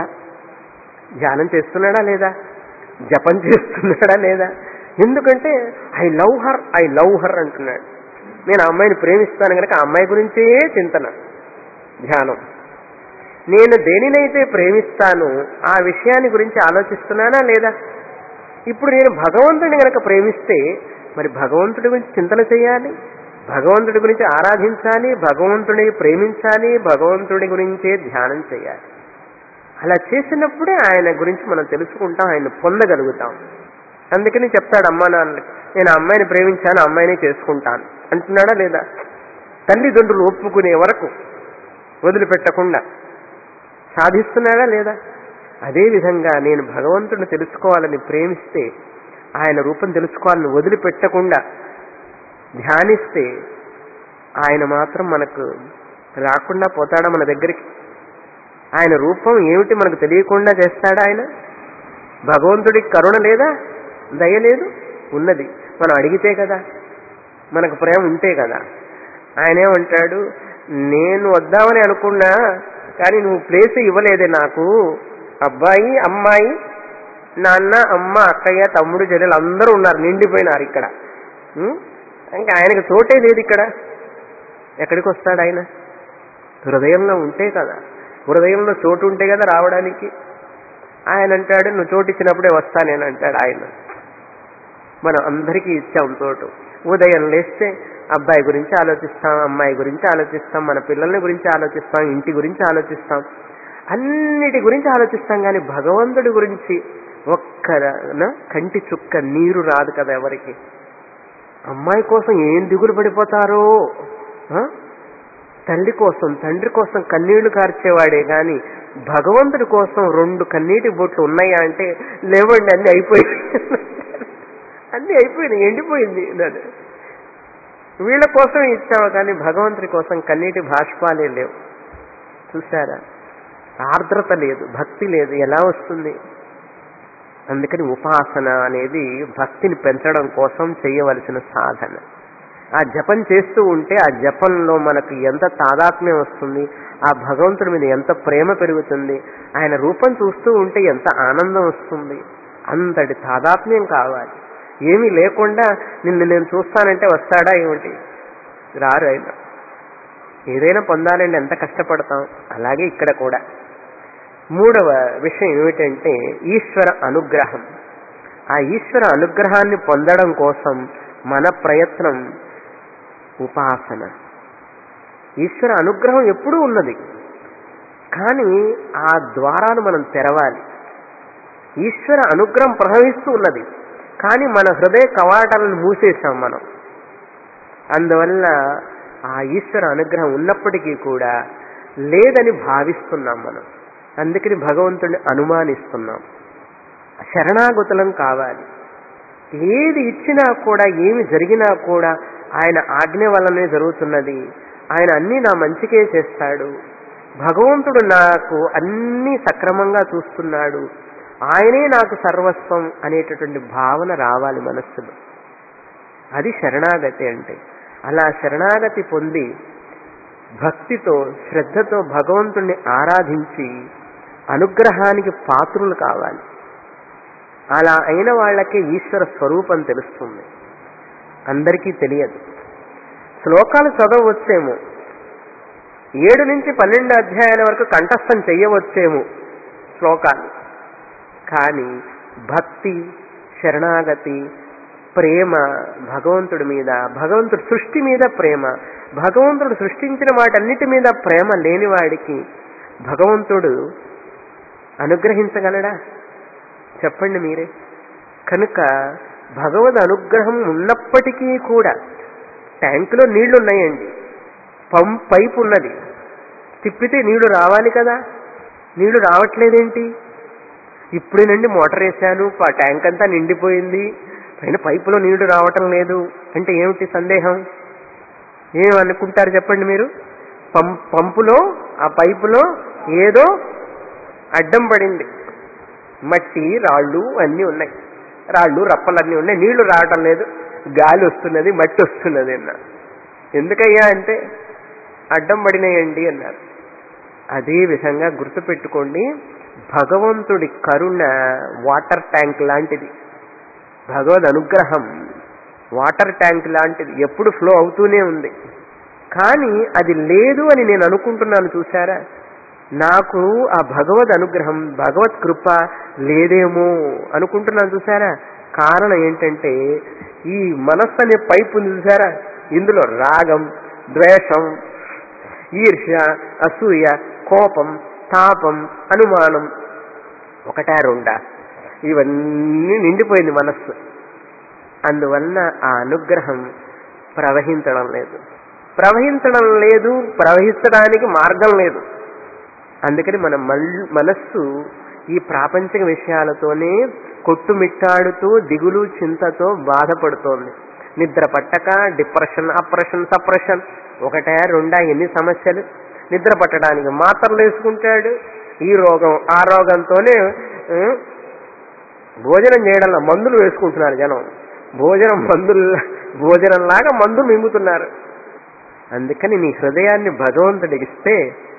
Speaker 1: ధ్యానం చేస్తున్నాడా లేదా జపం చేస్తున్నాడా లేదా ఎందుకంటే I love her I love her అంటున్నాడు నేను ఆ అమ్మాయిని ప్రేమిస్తాను కనుక ఆ అమ్మాయి గురించే చింతన ధ్యానం నేను దేనినైతే ప్రేమిస్తానో ఆ విషయాన్ని గురించి ఆలోచిస్తున్నానా లేదా ఇప్పుడు నేను భగవంతుడిని గనక ప్రేమిస్తే మరి భగవంతుడి గురించి చింతన చేయాలి భగవంతుడి గురించి ఆరాధించాలి భగవంతుడిని ప్రేమించాలి భగవంతుడి గురించే ధ్యానం చేయాలి అలా చేసినప్పుడే ఆయన గురించి మనం తెలుసుకుంటాం ఆయన పొందగలుగుతాం అందుకని చెప్తాడు అమ్మా నాన్నలకి నేను ఆ అమ్మాయిని ప్రేమించాను ఆ అమ్మాయిని చేసుకుంటాను అంటున్నాడా లేదా తల్లిదండ్రులు ఒప్పుకునే వరకు వదిలిపెట్టకుండా సాధిస్తున్నాడా లేదా అదేవిధంగా నేను భగవంతుడిని తెలుసుకోవాలని ప్రేమిస్తే ఆయన రూపం తెలుసుకోవాలని వదిలిపెట్టకుండా ధ్యానిస్తే ఆయన మాత్రం మనకు రాకుండా పోతాడా మన దగ్గరికి ఆయన రూపం ఏమిటి మనకు తెలియకుండా చేస్తాడా ఆయన భగవంతుడికి కరుణ లేదా దయ లేదు ఉన్నది మనం అడిగితే కదా మనకు ప్రేమ ఉంటే కదా ఆయన ఏమంటాడు నేను వద్దామని అనుకున్నా కానీ నువ్వు ప్లేస్ ఇవ్వలేదే నాకు అబ్బాయి అమ్మాయి నాన్న అమ్మ అక్కయ్య తమ్ముడు చెల్లెలు అందరూ ఉన్నారు నిండిపోయినారు ఇక్కడ ఉం? ఇంకా ఆయనకు చోటే లేదు ఇక్కడ ఎక్కడికి వస్తాడు ఆయన హృదయంలో ఉంటే కదా హృదయంలో చోటు ఉంటే కదా రావడానికి ఆయన అంటాడు నువ్వు చోటు ఇచ్చినప్పుడే వస్తానేని అంటాడు ఆయన మనం అందరికీ ఇచ్చాం చోటు ఉదయం లేస్తే అబ్బాయి గురించి ఆలోచిస్తాం అమ్మాయి గురించి ఆలోచిస్తాం మన పిల్లల్ని గురించి ఆలోచిస్తాం ఇంటి గురించి ఆలోచిస్తాం అన్నిటి గురించి ఆలోచిస్తాం కానీ భగవంతుడి గురించి ఒక్క న- కంటి చుక్క నీరు రాదు కదా ఎవరికి అమ్మాయి కోసం ఏం దిగులు పడిపోతారో ఆ? తల్లి కోసం తండ్రి కోసం కన్నీళ్లు కార్చేవాడే గాని భగవంతుడి కోసం రెండు కన్నీటి బొట్లు ఉన్నాయా అంటే లేవండి అన్ని అయిపోయింది అన్ని అయిపోయినాయి ఎండిపోయింది అన్నాడు వీళ్ళ కోసం ఇచ్చావు కానీ భగవంతుడి కోసం కన్నీటి భాష్పాలే లేవు చూసారా ఆర్ద్రత లేదు భక్తి లేదు ఎలా వస్తుంది అందుకని ఉపాసన అనేది భక్తిని పెంచడం కోసం చేయవలసిన సాధన ఆ జపం చేస్తూ ఉంటే ఆ జపంలో మనకు ఎంత తాదాత్మ్యం వస్తుంది ఆ భగవంతుడి మీద ఎంత ప్రేమ పెరుగుతుంది ఆయన రూపం చూస్తూ ఉంటే ఎంత ఆనందం వస్తుంది అంతటి తాదాత్మ్యం కావాలి ఏమీ లేకుండా నిన్ను నేను చూస్తానంటే వస్తాడా ఏమిటి రారు ఆయన ఏదైనా పొందాలంటే ఎంత కష్టపడతాం అలాగే ఇక్కడ కూడా మూడవ విషయం ఏమిటంటే ఈశ్వర అనుగ్రహం ఆ ఈశ్వర అనుగ్రహాన్ని పొందడం కోసం మన ప్రయత్నం ఉపాసన ఈశ్వర అనుగ్రహం ఎప్పుడూ ఉన్నది కానీ ఆ ద్వారాలు మనం తెరవాలి ఈశ్వర అనుగ్రహం ప్రవహిస్తూ ఉన్నది కానీ మన హృదయ కవాటాలను మూసేసాం మనం అందువల్ల ఆ ఈశ్వర అనుగ్రహం ఉన్నప్పటికీ కూడా లేదని భావిస్తున్నాం మనం అందుకని భగవంతుడిని అనుమానిస్తున్నాం శరణాగతులం కావాలి ఏది ఇచ్చినా కూడా ఏమి జరిగినా కూడా ఆయన ఆజ్ఞ వల్లనే జరుగుతున్నది ఆయన అన్నీ నా మంచికే చేస్తాడు భగవంతుడు నాకు అన్నీ సక్రమంగా చూస్తున్నాడు ఆయనే నాకు సర్వస్వం అనేటటువంటి భావన రావాలి మనస్సులో అది శరణాగతి అంటే అలా శరణాగతి పొంది భక్తితో శ్రద్ధతో భగవంతుణ్ణి ఆరాధించి అనుగ్రహానికి పాత్రులు కావాలి అలా అయిన వాళ్ళకే ఈశ్వర స్వరూపం తెలుస్తుంది అందరికీ తెలియదు శ్లోకాలు చదవచ్చేమో ఏడు నుంచి పన్నెండు అధ్యాయాల వరకు కంఠస్థం చెయ్యవచ్చేమో శ్లోకాలు కానీ భక్తి శరణాగతి ప్రేమ భగవంతుడి మీద భగవంతుడి సృష్టి మీద ప్రేమ భగవంతుడు సృష్టించిన వాటన్నిటి మీద ప్రేమ లేనివాడికి భగవంతుడు అనుగ్రహించగలడా చెప్పండి మీరే కనుక భగవద్ అనుగ్రహం ఉన్నప్పటికీ కూడా ట్యాంకులో నీళ్లు ఉన్నాయండి పంప్ పైప్ ఉన్నది తిప్పితే నీళ్లు రావాలి కదా నీళ్లు రావట్లేదేంటి ఇప్పుడేనండి మోటార్ వేసాను ఆ ట్యాంక్ అంతా నిండిపోయింది పైన పైపులో నీళ్లు రావటం లేదు అంటే ఏమిటి సందేహం ఏమనుకుంటారు చెప్పండి మీరు పంప్ పంపులో ఆ పైపులో ఏదో అడ్డం పడింది మట్టి రాళ్ళు అన్నీ ఉన్నాయి రాళ్ళు రప్పలన్నీ ఉన్నాయి నీళ్లు రావటం లేదు గాలి వస్తున్నది మట్టి వస్తున్నది అన్నారు ఎందుకయ్యా అంటే అడ్డం పడినాయండి అన్నారు అదే విధంగా గుర్తుపెట్టుకోండి భగవంతుడి కరుణ వాటర్ ట్యాంక్ లాంటిది భగవద్ అనుగ్రహం వాటర్ ట్యాంక్ లాంటిది ఎప్పుడు ఫ్లో అవుతూనే ఉంది కానీ అది లేదు అని నేను అనుకుంటున్నాను చూసారా నాకు ఆ భగవద్ అనుగ్రహం భగవత్ కృప లేదేమో అనుకుంటున్నాను చూసారా కారణం ఏంటంటే ఈ మనస్సు అనే పైపు ఉంది చూసారా ఇందులో రాగం ద్వేషం ఈర్ష్య అసూయ కోపం తాపం అనుమానం ఒకటా రెండా ఇవన్నీ నిండిపోయింది మనస్సు అందువలన ఆ అనుగ్రహం ప్రవహించడం లేదు ప్రవహించడం లేదు ప్రవహించడానికి మార్గం లేదు అందుకని మన మల్- మనస్సు ఈ ప్రాపంచిక విషయాలతోనే కొట్టుమిట్టాడుతూ దిగులు చింతతో బాధపడుతోంది నిద్ర పట్టక డిప్రెషన్ అప్రెషన్ సప్రెషన్ ఒకటే రెండా ఎన్ని సమస్యలు నిద్ర పట్టడానికి మాత్రలు వేసుకుంటాడు ఈ రోగం ఆ రోగంతోనే ఆ, భోజనం చేయడంలో మందులు వేసుకుంటున్నారు జనం భోజనం మందులు భోజనంలాగా మందులు మింగుతున్నారు అందుకని నీ హృదయాన్ని భగవంతుడికి ఇస్తే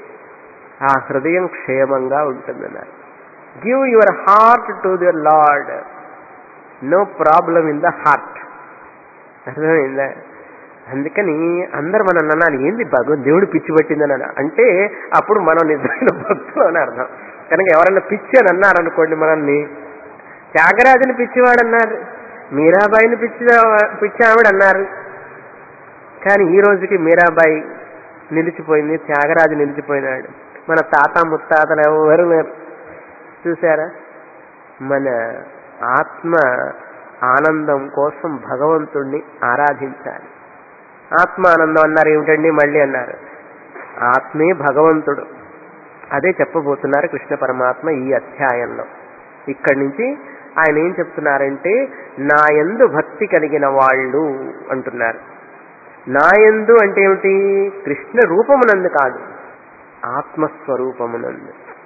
Speaker 1: ఆ హృదయం క్షేమంగా ఉంటుందన్నారు give your heart to your Lord no problem in the heart అర్థమైందా అందుకని అందరు మనం అనాలి ఏంది భగవద్ దేవుడు పిచ్చి పట్టిందని అన- అంటే అప్పుడు మనం నిజమైన భక్తులు అని అర్థం కనుక ఎవరన్నా పిచ్చి అని అన్నారు అనుకోండి మనల్ని త్యాగరాజుని పిచ్చివాడు అన్నారు మీరాబాయిని పిచ్చి పిచ్చి ఆవిడ అన్నారు కానీ ఈ రోజుకి మీరాబాయి నిలిచిపోయింది త్యాగరాజు నిలిచిపోయినాడు మన తాత ముత్తాతలు ఎవరు లేరు చూసారా మన ఆత్మ ఆనందం కోసం భగవంతుణ్ణి ఆరాధించాలి ఆత్మ ఆనందం అన్నారు ఏమిటండి మళ్ళీ అన్నారు ఆత్మే భగవంతుడు అదే చెప్పబోతున్నారు కృష్ణ పరమాత్మ ఈ అధ్యాయంలో ఇక్కడి నుంచి ఆయన ఏం చెప్తున్నారంటే నా యందు భక్తి కలిగిన వాళ్ళు అంటున్నారు నా యందు అంటే ఏమిటి కృష్ణ రూపమునందు కాదు ఆత్మస్వరూపమునందు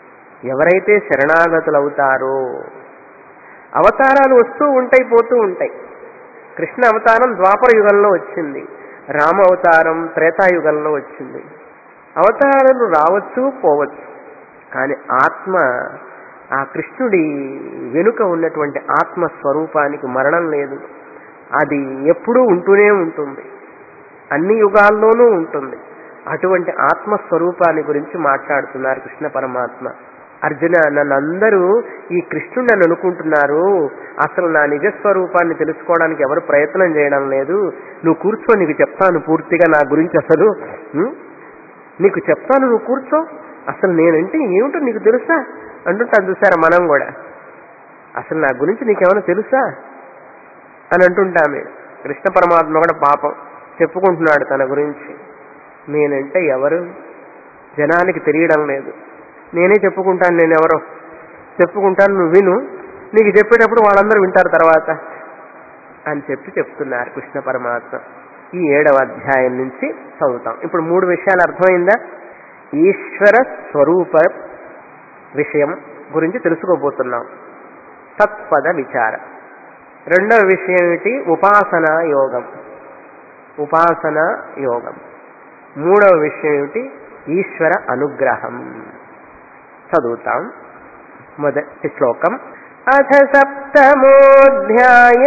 Speaker 1: ఎవరైతే శరణాగతులవుతారో అవతారాలు వస్తూ ఉంటాయి పోతూ ఉంటాయి కృష్ణ అవతారం ద్వాపర యుగంలో వచ్చింది రామ అవతారం త్రేతాయుగంలో వచ్చింది అవతారాలు రావచ్చు పోవచ్చు కానీ ఆత్మ ఆ కృష్ణుడి వెనుక ఉన్నటువంటి ఆత్మ స్వరూపానికి మరణం లేదు అది ఎప్పుడూ ఉంటూనే ఉంటుంది అన్ని యుగాల్లోనూ ఉంటుంది అటువంటి ఆత్మస్వరూపాన్ని గురించి మాట్లాడుతున్నారు కృష్ణ పరమాత్మ అర్జున నన్ను అందరూ ఈ కృష్ణుడు నన్ను అనుకుంటున్నారు అసలు నా నిజస్వరూపాన్ని తెలుసుకోవడానికి ఎవరు ప్రయత్నం చేయడం లేదు నువ్వు కూర్చో నీకు చెప్తాను పూర్తిగా నా గురించి అసలు ఉం? నీకు చెప్తాను నువ్వు కూర్చో అసలు నేనంటే ఏమిటో నీకు తెలుసా అంటుంటాను చూసారా మనం కూడా అసలు నా గురించి నీకేమైనా తెలుసా అని అంటుంటామే కృష్ణ పరమాత్మ కూడా పాపం చెప్పుకుంటున్నాడు తన గురించి నేనంటే ఎవరు జనానికి తెలియడం లేదు నేనే చెప్పుకుంటాను నేను ఎవరో చెప్పుకుంటాను నువ్వు విను నీకు చెప్పేటప్పుడు వాళ్ళందరూ వింటారు తర్వాత అని చెప్పి చెప్తున్నారు కృష్ణ పరమాత్మ ఈ ఏడవ అధ్యాయం నుంచి చదువుతాం ఇప్పుడు మూడు విషయాలు అర్థమైందా ఈశ్వర స్వరూప విషయం గురించి తెలుసుకోబోతున్నాం తత్పద విచార రెండవ విషయం ఏమిటి ఉపాసన యోగం ఉపాసన యోగం మూడవ విషయం ఏమిటి ఈశ్వర అనుగ్రహం చదువుతాం మొదటి శ్లోకం అథ సప్తమోధ్యాయ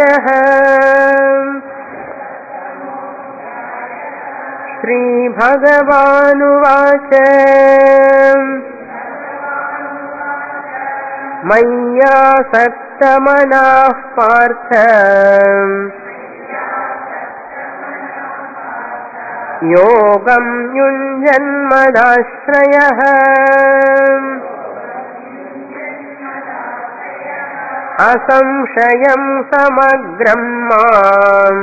Speaker 1: శ్రీభగవానువాచ మయ్యాసక్తమనాః పార్థ యోగం యుంజన్మదాశ్రయ అసంశయం సమగ్రం మాం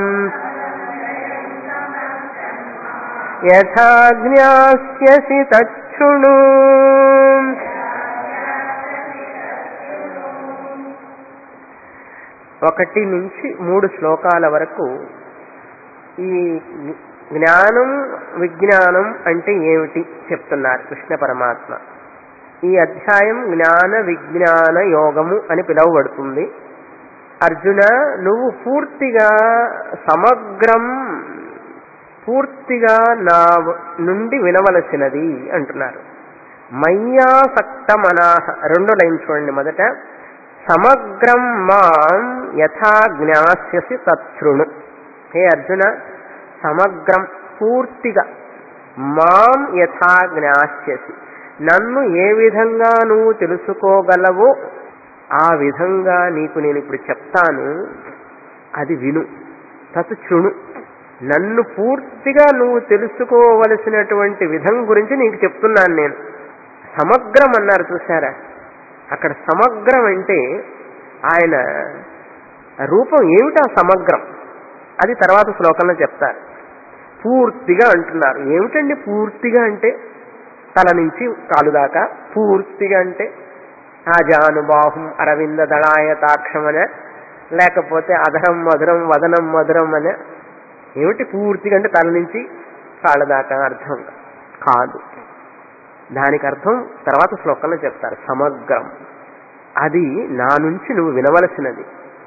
Speaker 1: యథా జ్ఞాస్యసి తచ్చుణు ఒకటి నుంచి మూడు శ్లోకాల వరకు ఈ జ్ఞానం విజ్ఞానం అంటే ఏమిటి చెప్తున్నారు కృష్ణ పరమాత్మ ఈ అధ్యాయం జ్ఞాన విజ్ఞాన యోగము అని పిలువబడుతుంది అర్జున నువ్వు పూర్తిగా సమగ్రం పూర్తిగా నా నుండి వినవలసినది అంటున్నారు మయ్యాసక్తమనాహ రెండో లైన్ చూడండి మొదట సమగ్రం మాం యథా జ్ఞాస్యసి తత్సృణు హే అర్జున సమగ్రం పూర్తిగా మాం యథా జ్ఞాస్యసి నన్ను ఏ విధంగా నువ్వు తెలుసుకోగలవో ఆ విధంగా నీకు నేను ఇప్పుడు చెప్తాను అది విను తత్ చుణు నన్ను పూర్తిగా నువ్వు తెలుసుకోవలసినటువంటి విధం గురించి నీకు చెప్తున్నాను నేను సమగ్రం అన్నారు చూసారా అక్కడ సమగ్రం అంటే ఆయన రూపం ఏమిటా సమగ్రం అది తర్వాత శ్లోకంలో చెప్తారు పూర్తిగా అంటున్నారు ఏమిటండి పూర్తిగా అంటే తల నుంచి కాలు దాకా పూర్తిగా అంటే ఆజానుబాహుం అరవింద దళాయతాక్షం అనే లేకపోతే అధరం మధురం వదనం మధురం అనే ఏమిటి పూర్తిగా అంటే తల నుంచి కాళ్ళ దాకా అర్థం కాదు దానికి అర్థం తర్వాత శ్లోకంలో చెప్తారు సమగ్రం అది నా నుంచి నువ్వు వినవలసినది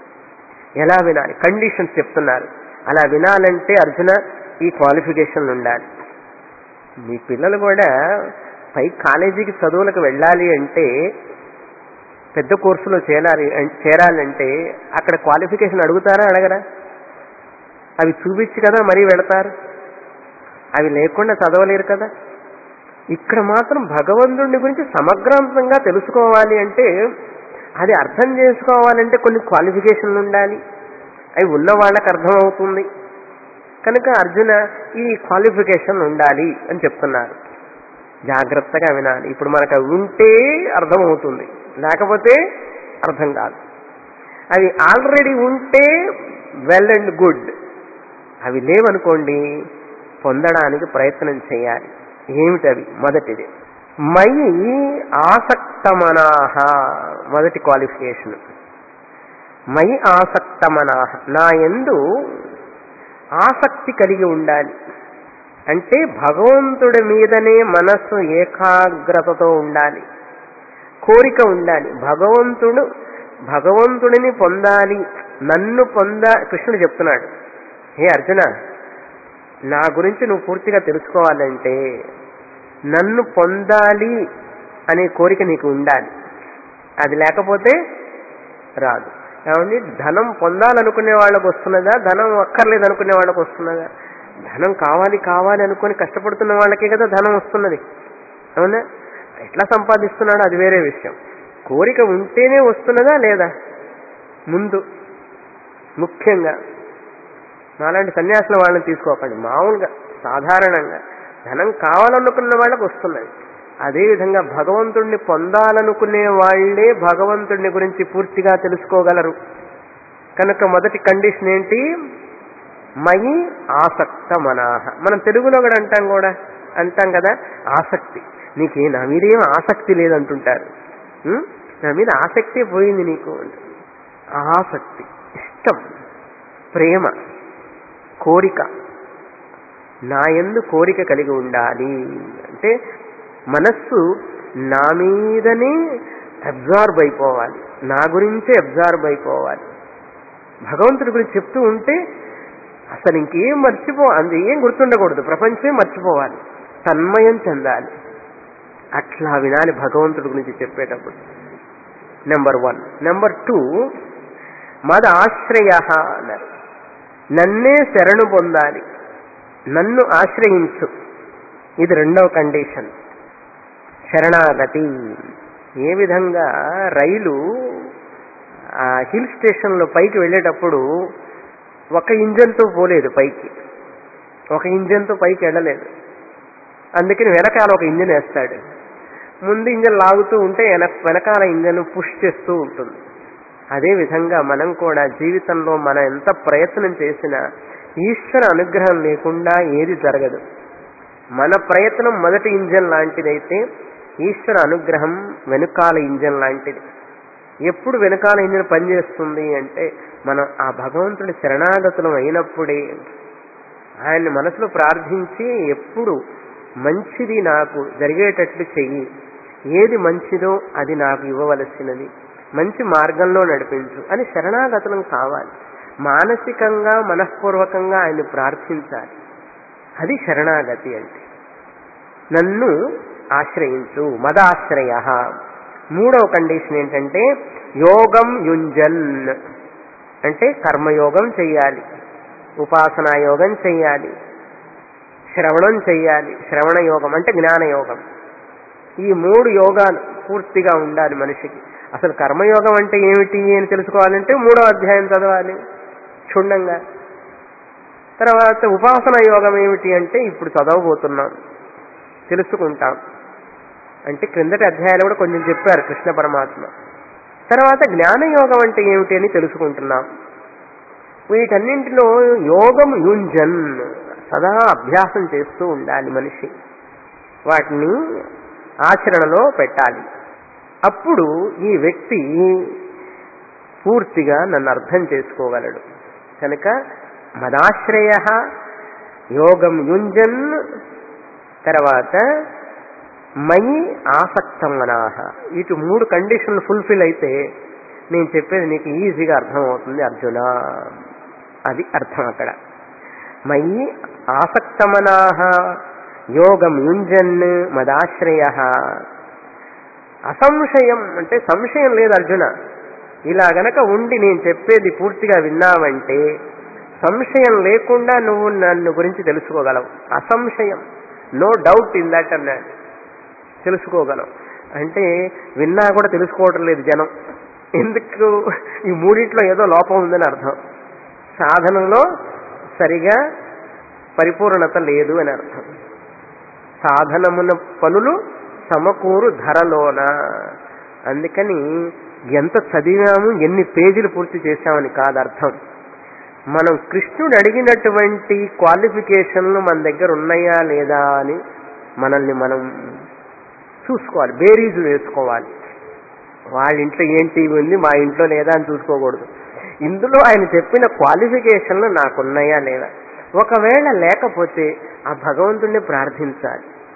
Speaker 1: ఎలా వినాలి కండిషన్స్ చెప్తున్నారు అలా వినాలంటే అర్జున ఈ క్వాలిఫికేషన్లు ఉండాలి మీ పిల్లలు కూడా పై కాలేజీకి చదువులకు వెళ్ళాలి అంటే పెద్ద కోర్సులో చేరాలి చేరాలంటే అక్కడ క్వాలిఫికేషన్ అడుగుతారా అడగరా అవి చూపించి కదా మరీ వెళతారు అవి లేకుండా చదవలేరు కదా ఇక్కడ మాత్రం భగవంతుడిని గురించి సమగ్రంగా తెలుసుకోవాలి అంటే అది అర్థం చేసుకోవాలంటే కొన్ని క్వాలిఫికేషన్లు ఉండాలి అవి ఉన్న వాళ్ళకి అర్థమవుతుంది కనుక అర్జున ఈ క్వాలిఫికేషన్ ఉండాలి అని చెప్తున్నారు జాగ్రత్తగా వినాలి ఇప్పుడు మనకు అవి ఉంటే అర్థమవుతుంది లేకపోతే అర్థం కాదు అవి ఆల్రెడీ ఉంటే వెల్ అండ్ గుడ్ అవి లేవనుకోండి పొందడానికి ప్రయత్నం చేయాలి ఏమిటవి మొదటిది మయి ఆసక్తమనాహ మొదటి క్వాలిఫికేషన్ మయి ఆసక్తమనాహ నా ఎందు ఆసక్తి కలిగి ఉండాలి అంటే భగవంతుడి మీదనే మనస్సు ఏకాగ్రతతో ఉండాలి కోరిక ఉండాలి భగవంతుడు భగవంతుడిని పొందాలి నన్ను పొందా కృష్ణుడు చెప్తున్నాడు హే అర్జున నా గురించి నువ్వు పూర్తిగా తెలుసుకోవాలంటే నన్ను పొందాలి అనే కోరిక నీకు ఉండాలి అది లేకపోతే రాదు ఏమండి ధనం పొందాలనుకునే వాళ్ళకు వస్తున్నదా ధనం అక్కర్లేదు అనుకునే వాళ్ళకు వస్తున్నదా ధనం కావాలి కావాలి అనుకొని కష్టపడుతున్న వాళ్ళకే కదా ధనం వస్తున్నది అవునా ఎట్లా సంపాదిస్తున్నాడో అది వేరే విషయం కోరిక ఉంటేనే వస్తున్నదా లేదా ముందు ముఖ్యంగా నాలాంటి సన్యాసుల వాళ్ళని తీసుకోకండి మామూలుగా సాధారణంగా ధనం కావాలనుకున్న వాళ్ళకు వస్తున్నది అదేవిధంగా భగవంతుణ్ణి పొందాలనుకునే వాళ్లే భగవంతుడిని గురించి పూర్తిగా తెలుసుకోగలరు కనుక మొదటి కండిషన్ ఏంటి మయి ఆసక్త మనాహ మనం తెలుగులో కూడా అంటాం కూడా అంటాం కదా ఆసక్తి నీకే నా మీద ఏం ఆసక్తి లేదంటుంటారు ఉం? నా మీద ఆసక్తి పోయింది నీకు ఆసక్తి ఇష్టం ప్రేమ కోరిక నా ఎందు కోరిక కలిగి ఉండాలి అంటే మనస్సు నా మీదనే అబ్జార్బ్ అయిపోవాలి నా గురించే అబ్జార్బ్ అయిపోవాలి భగవంతుడి గురించి చెప్తూ ఉంటే అసలు ఇంకేం మర్చిపో అందు ఏం గుర్తుండకూడదు ప్రపంచమే మర్చిపోవాలి తన్మయం చెందాలి అట్లా వినాలి భగవంతుడి గురించి చెప్పేటప్పుడు నెంబర్ వన్ నెంబర్ టూ మద ఆశ్రయ అన్నారు నన్నే శరణు పొందాలి నన్ను ఆశ్రయించు ఇది రెండవ కండిషన్ శరణాగతి ఏ విధంగా రైలు ఆ హిల్ స్టేషన్లో పైకి వెళ్ళేటప్పుడు ఒక ఇంజన్తో పోలేదు పైకి ఒక ఇంజన్తో పైకి వెళ్ళలేదు అందుకని వెనకాల ఒక ఇంజన్ వేస్తాడు ముందు ఇంజన్ లాగుతూ ఉంటే వెనక వెనకాల ఇంజన్ పుష్ చేస్తూ ఉంటుంది అదే విధంగా మనం కూడా జీవితంలో మనం ఎంత ప్రయత్నం చేసినా ఈశ్వర అనుగ్రహం లేకుండా ఏది జరగదు మన ప్రయత్నం మొదటి ఇంజన్ లాంటిదైతే ఈశ్వర అనుగ్రహం వెనుకాల ఇంజన్ లాంటిది ఎప్పుడు వెనుకాల ఇంజన్ పనిచేస్తుంది అంటే మనం ఆ భగవంతుడి శరణాగతులం అయినప్పుడే ఆయన్ని మనసులో ప్రార్థించి ఎప్పుడు మంచిది నాకు జరిగేటట్లు చెయ్యి ఏది మంచిదో అది నాకు ఇవ్వవలసినది మంచి మార్గంలో నడిపించు అని శరణాగతులం కావాలి మానసికంగా మనఃపూర్వకంగా ఆయన్ని ప్రార్థించాలి అది శరణాగతి అంటే నన్ను ఆశ్రయించు మదాశ్రయ మూడవ కండిషన్ ఏంటంటే యోగం యుంజన్ అంటే కర్మయోగం చెయ్యాలి ఉపాసనా యోగం చెయ్యాలి శ్రవణం చెయ్యాలి శ్రవణ యోగం అంటే జ్ఞానయోగం ఈ మూడు యోగాలు పూర్తిగా ఉండాలి మనిషికి అసలు కర్మయోగం అంటే ఏమిటి అని తెలుసుకోవాలంటే మూడో అధ్యాయం చదవాలి క్షుణ్ణంగా తర్వాత ఉపాసన యోగం ఏమిటి అంటే ఇప్పుడు చదవబోతున్నాం తెలుసుకుంటాం అంటే క్రిందటి అధ్యాయాలు కూడా కొంచెం చెప్పారు కృష్ణ పరమాత్మ తర్వాత జ్ఞానయోగం అంటే ఏమిటి అని తెలుసుకుంటున్నాం వీటన్నింటిలో యోగం యుంజన్ సదా అభ్యాసం చేస్తూ ఉండాలి మనిషి వాటిని ఆచరణలో పెట్టాలి అప్పుడు ఈ వ్యక్తి పూర్తిగా నన్ను అర్థం చేసుకోగలడు కనుక మదాశ్రయ యోగం యుంజన్ తర్వాత మయి ఆసక్తమనాహ ఇటు మూడు కండిషన్లు ఫుల్ఫిల్ అయితే నేను చెప్పేది నీకు ఈజీగా అర్థమవుతుంది అర్జున అది అర్థం అక్కడ మయి ఆసక్తమనాహ యోగం యుంజన్ మదాశ్రయ అసంశయం అంటే సంశయం లేదు అర్జున ఇలా గనక ఉండి నేను చెప్పేది పూర్తిగా విన్నావంటే సంశయం లేకుండా నువ్వు నన్ను గురించి తెలుసుకోగలవు అసంశయం నో డౌట్ ఇన్ దట్ అన్నాడు తెలుసుకోగలం అంటే విన్నా కూడా తెలుసుకోవటం లేదు జనం ఎందుకు ఈ మూడింట్లో ఏదో లోపం ఉందని అర్థం సాధనలో సరిగా పరిపూర్ణత లేదు అని అర్థం సాధనమున పనులు సమకూరు ధరలోన అందుకని ఎంత చదివాము ఎన్ని పేజీలు పూర్తి చేశామని కాదు అర్థం మనం కృష్ణుడు అడిగినటువంటి క్వాలిఫికేషన్లు మన దగ్గర ఉన్నాయా లేదా అని మనల్ని మనం చూసుకోవాలి బేరీజు వేసుకోవాలి వాళ్ళ ఇంట్లో ఏం టీవీ ఉంది మా ఇంట్లో లేదా అని చూసుకోకూడదు ఇందులో ఆయన చెప్పిన క్వాలిఫికేషన్లు నాకున్నాయా లేదా ఒకవేళ లేకపోతే ఆ భగవంతుణ్ణి ప్రార్థించాలి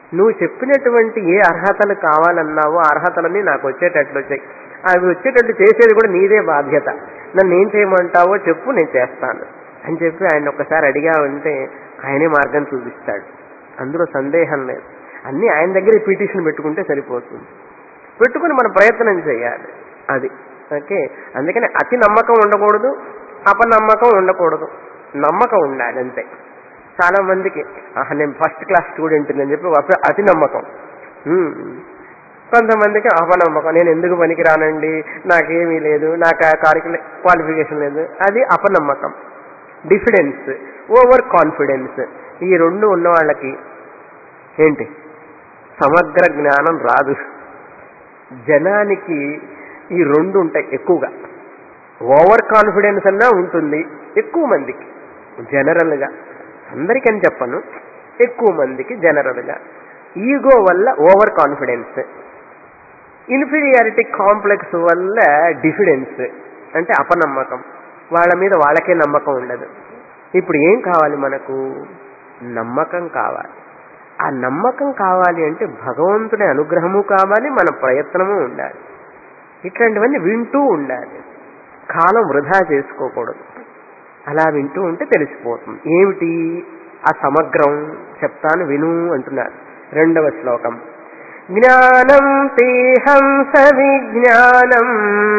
Speaker 1: నువ్వు చెప్పినటువంటి ఏ అర్హతలు కావాలన్నావో ఆ అర్హతలన్నీ నాకు వచ్చేటట్లు వచ్చాయి అవి వచ్చేటట్లు చేసేది కూడా నీదే బాధ్యత నన్ను ఏం చేయమంటావో చెప్పు నేను చేస్తాను అని చెప్పి ఆయన ఒక్కసారి అడిగా ఉంటే ఆయనే మార్గం చూపిస్తాడు అందులో సందేహం లేదు అన్నీ ఆయన దగ్గరే పిటిషన్ పెట్టుకుంటే సరిపోతుంది పెట్టుకుని మన ప్రయత్నం చేయాలి అది ఓకే అందుకని అతి నమ్మకం ఉండకూడదు అపనమ్మకం ఉండకూడదు నమ్మకం ఉండాలి అంతే చాలా మందికి ఆహా నేను ఫస్ట్ క్లాస్ స్టూడెంట్ అని చెప్పి అసలు అతి నమ్మకం ఉమ్. కొంతమందికి అపనమ్మకం నేను ఎందుకు పనికిరానండి నాకేమీ లేదు నాకు ఆ కారికుల క్వాలిఫికేషన్ లేదు అది అపనమ్మకం డిఫిడెన్స్ ఓవర్ కాన్ఫిడెన్స్ ఈ రెండు ఉన్న వాళ్ళకి ఏంటి సమగ్ర జ్ఞానం రాదు జనానికి ఈ రెండు ఉంటాయి ఎక్కువగా ఓవర్ కాన్ఫిడెన్స్ అన్నా ఉంటుంది ఎక్కువ మందికి జనరల్గా అందరికని చెప్పను ఎక్కువ మందికి జనరల్గా ఈగో వల్ల ఓవర్ కాన్ఫిడెన్స్ ఇన్ఫీరియారిటీ కాంప్లెక్స్ వల్ల డిఫిడెన్స్ అంటే అపనమ్మకం వాళ్ళ మీద వాళ్ళకే నమ్మకం ఉండదు ఇప్పుడు ఏం కావాలి మనకు నమ్మకం కావాలి ఆ నమ్మకం కావాలి అంటే భగవంతుని అనుగ్రహము కావాలి మన ప్రయత్నము ఉండాలి ఇట్లాంటివన్నీ వింటూ ఉండాలి కాలం వృధా చేసుకోకూడదు అలా వింటూ ఉంటే తెలిసిపోతుంది ఏమిటి ఆ సమగ్రం చెప్తాను విను అంటున్నారు రెండవ శ్లోకం జ్ఞానం తేహం సవిజ్ఞానం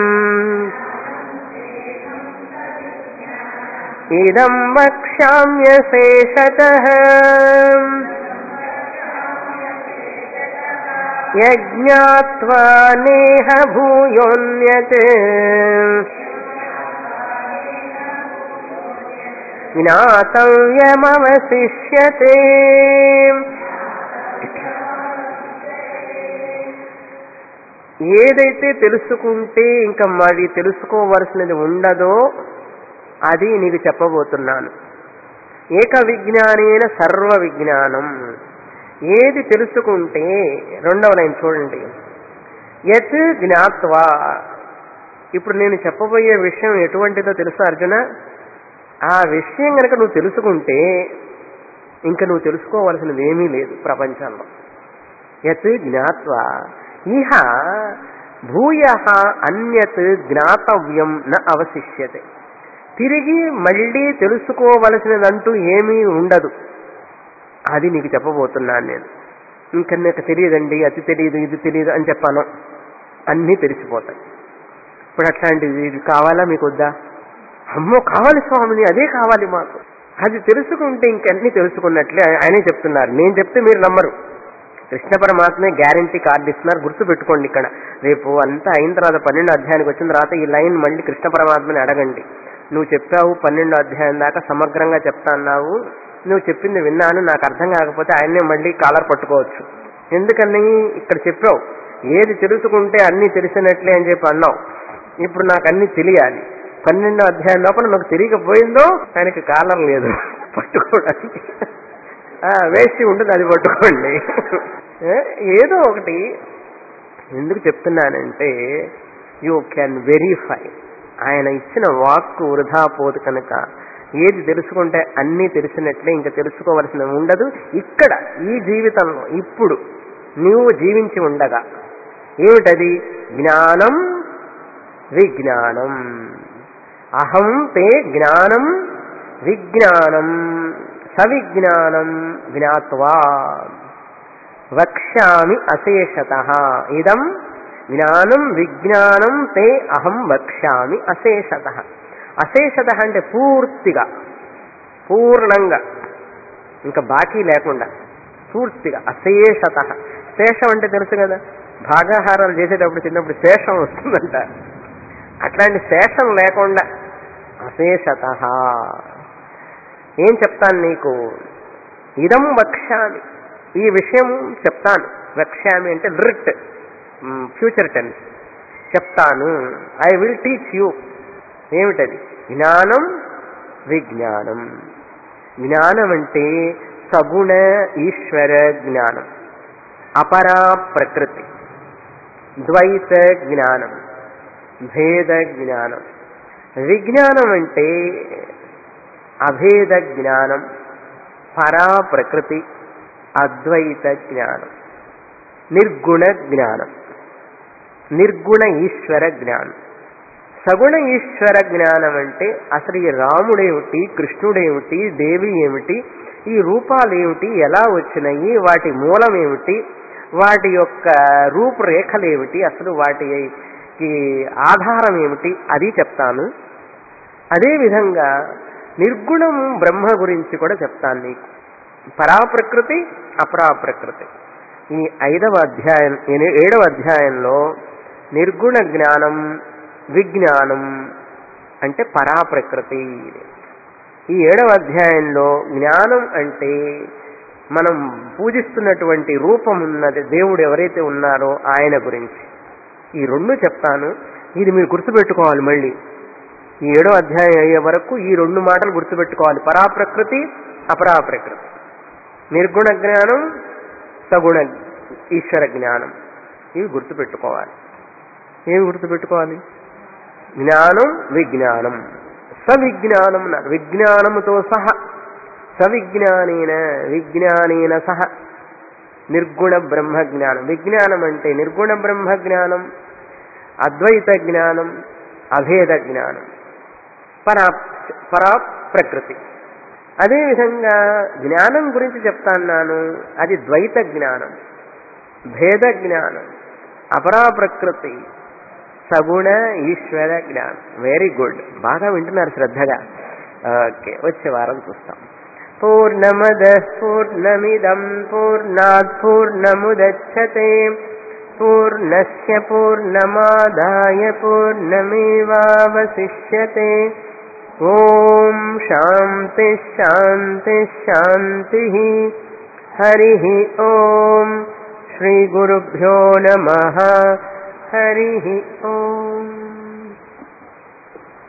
Speaker 1: ఇదం వక్ష్యామ్యశేషత యజ్ఞాత్వా నేహ భూయోన్యత్ జ్ఞాతవ్యమవశిష్యతే ఏదైతే తెలుసుకుంటే ఇంకా మరి తెలుసుకోవలసినది ఉండదో అది నీకు చెప్పబోతున్నాను ఏక విజ్ఞానేన సర్వ విజ్ఞానం ఏది తెలుసుకుంటే రెండవ లైన్ చూడండి యత్ జ్ఞాత్వా ఇప్పుడు నేను చెప్పబోయే విషయం ఎటువంటిదో తెలుసు అర్జున ఆ విషయం కనుక నువ్వు తెలుసుకుంటే ఇంకా నువ్వు తెలుసుకోవలసినది ఏమీ లేదు ప్రపంచంలో యత్ జ్ఞాత్వా ఇహ భూయ అన్యత్ జ్ఞాతవ్యం న అవశిష్యతే తిరిగి మళ్ళీ తెలుసుకోవలసినదంటూ ఏమీ ఉండదు అది నీకు చెప్పబోతున్నాను నేను ఇంకా నాకు తెలియదండి అది తెలియదు ఇది తెలియదు అని చెప్పాను అన్నీ తెలిసిపోతాయి ఇప్పుడు అట్లాంటిది ఇది కావాలా మీకు వద్దా అమ్మో కావాలి స్వామిని అదే కావాలి మాకు అది తెలుసుకుంటే ఇంకన్నీ తెలుసుకున్నట్లే ఆయనే చెప్తున్నారు నేను చెప్తే మీరు నమ్మరు కృష్ణ పరమాత్మే గ్యారంటీ కార్డు ఇస్తున్నారు గుర్తు పెట్టుకోండి ఇక్కడ రేపు అంతా అయిన తర్వాత పన్నెండు అధ్యాయానికి వచ్చిన తర్వాత ఈ లైన్ మళ్ళీ కృష్ణ పరమాత్మని అడగండి నువ్వు చెప్పావు పన్నెండు అధ్యాయం దాకా సమగ్రంగా చెప్తా అన్నావు నువ్వు చెప్పింది విన్నాను నాకు అర్థం కాకపోతే ఆయన్నే మళ్ళీ కాలర్ పట్టుకోవచ్చు ఎందుకని ఇక్కడ చెప్పావు ఏది తెలుసుకుంటే అన్ని తెలిసినట్లే అని చెప్పి అన్నావు ఇప్పుడు నాకు అన్ని తెలియాలి పన్నెండో అధ్యాయం లోపల నాకు తెలియకపోయిందో ఆయనకి కాలం లేదు పట్టుకోవడానికి ఆ, వేసి ఉంటుంది అది పట్టుకోండి ఏ, ఏదో ఒకటి ఎందుకు చెప్తున్నానంటే యూ క్యాన్ వెరిఫై ఆయన ఇచ్చిన వాక్కు వృధా పోదు కనుక ఏది తెలుసుకుంటే అన్నీ తెలిసినట్లే ఇంకా తెలుసుకోవలసిన ఉండదు ఇక్కడ ఈ జీవితంలో ఇప్పుడు నువ్వు జీవించి ఉండగా ఏమిటది జ్ఞానం విజ్ఞానం అహం తే జ్ఞానం విజ్ఞానం సవిజ్ఞానం జ్ఞాత్వా వక్ష్యామి అశేషత ఇదం జ్ఞానం విజ్ఞానం తే అహం వక్ష్యామి అశేషత అశేషత అంటే పూర్తిగా పూర్ణంగా ఇంకా బాకీ లేకుండా పూర్తిగా అశేషత శేషం అంటే తెలుసు కదా భాగాహారాలు చేసేటప్పుడు చిన్నప్పుడు శేషం వస్తుందంట అట్లాంటి శేషం లేకుండా అశేషత ఏం చెప్తాను నీకు ఇదం వక్ష్యామి ఈ విషయం చెప్తాను వక్ష్యామి అంటే రిట్ ఫ్యూచర్ టెన్స్ చెప్తాను ఐ విల్ టీచ్ యూ ఏమిటది జ్ఞానం విజ్ఞానం జ్ఞానం అంటే సగుణ ఈశ్వర జ్ఞానం అపరా ప్రకృతి ద్వైత జ్ఞానం భేద జ్ఞానం విజ్ఞానం అంటే అభేద జ్ఞానం పరా ప్రకృతి అద్వైత జ్ఞానం నిర్గుణ జ్ఞానం నిర్గుణ ఈశ్వర జ్ఞానం సగుణ ఈశ్వర జ్ఞానం అంటే అసలు ఈ రాముడేమిటి కృష్ణుడేమిటి దేవి ఏమిటి ఈ రూపాలు ఏమిటి ఎలా వచ్చినాయి వాటి మూలం ఏమిటి వాటి యొక్క రూపురేఖలు ఏమిటి అసలు వాటి ఈ ఆధారం ఏమిటి అది చెప్తాను అదేవిధంగా నిర్గుణం బ్రహ్మ గురించి కూడా చెప్తాను నీకు పరాప్రకృతి అపరాప్రకృతి ఈ ఐదవ అధ్యాయం ఏ- ఏడవ అధ్యాయంలో నిర్గుణ జ్ఞానం విజ్ఞానం అంటే పరాప్రకృతి ఈ ఏడవ అధ్యాయంలో జ్ఞానం అంటే మనం పూజిస్తున్నటువంటి రూపం ఉన్నది దేవుడు ఎవరైతే ఉన్నారో ఆయన గురించి ఈ రెండు చెప్తాను ఇది మీరు గుర్తుపెట్టుకోవాలి మళ్ళీ ఈ ఏడో అధ్యాయం అయ్యే వరకు ఈ రెండు మాటలు గుర్తుపెట్టుకోవాలి పరాప్రకృతి అపరాప్రకృతి నిర్గుణ జ్ఞానం సగుణ ఈశ్వర జ్ఞానం ఇవి గుర్తుపెట్టుకోవాలి ఏమి గుర్తుపెట్టుకోవాలి జ్ఞానం విజ్ఞానం సవిజ్ఞానం అన్నారు విజ్ఞానముతో సహా సవిజ్ఞానేన విజ్ఞానేన సహ నిర్గుణ బ్రహ్మ జ్ఞానం విజ్ఞానం అంటే నిర్గుణ బ్రహ్మ జ్ఞానం అద్వైత జ్ఞానం అభేద జ్ఞానం పరా పరా ప్రకృతి అదేవిధంగా జ్ఞానం గురించి చెప్తాన్నాను అది ద్వైత జ్ఞానం భేద జ్ఞానం అపరా ప్రకృతి సగుణ ఈశ్వర జ్ఞానం వెరీ గుడ్ బాగా వింటున్నారు శ్రద్ధగా ఓకే వచ్చే వారం చూస్తాం పూర్ణమద పూర్ణమిదం పూర్ణాత్ పూర్ణముదచ్చతే పూర్ణస్య పూర్ణమాదాయ పూర్ణమేవావశిష్యతే ఓం శాంతి శాంతి శాంతి హరి ఓం శ్రీ గురుభ్యో నమ హరి ఓం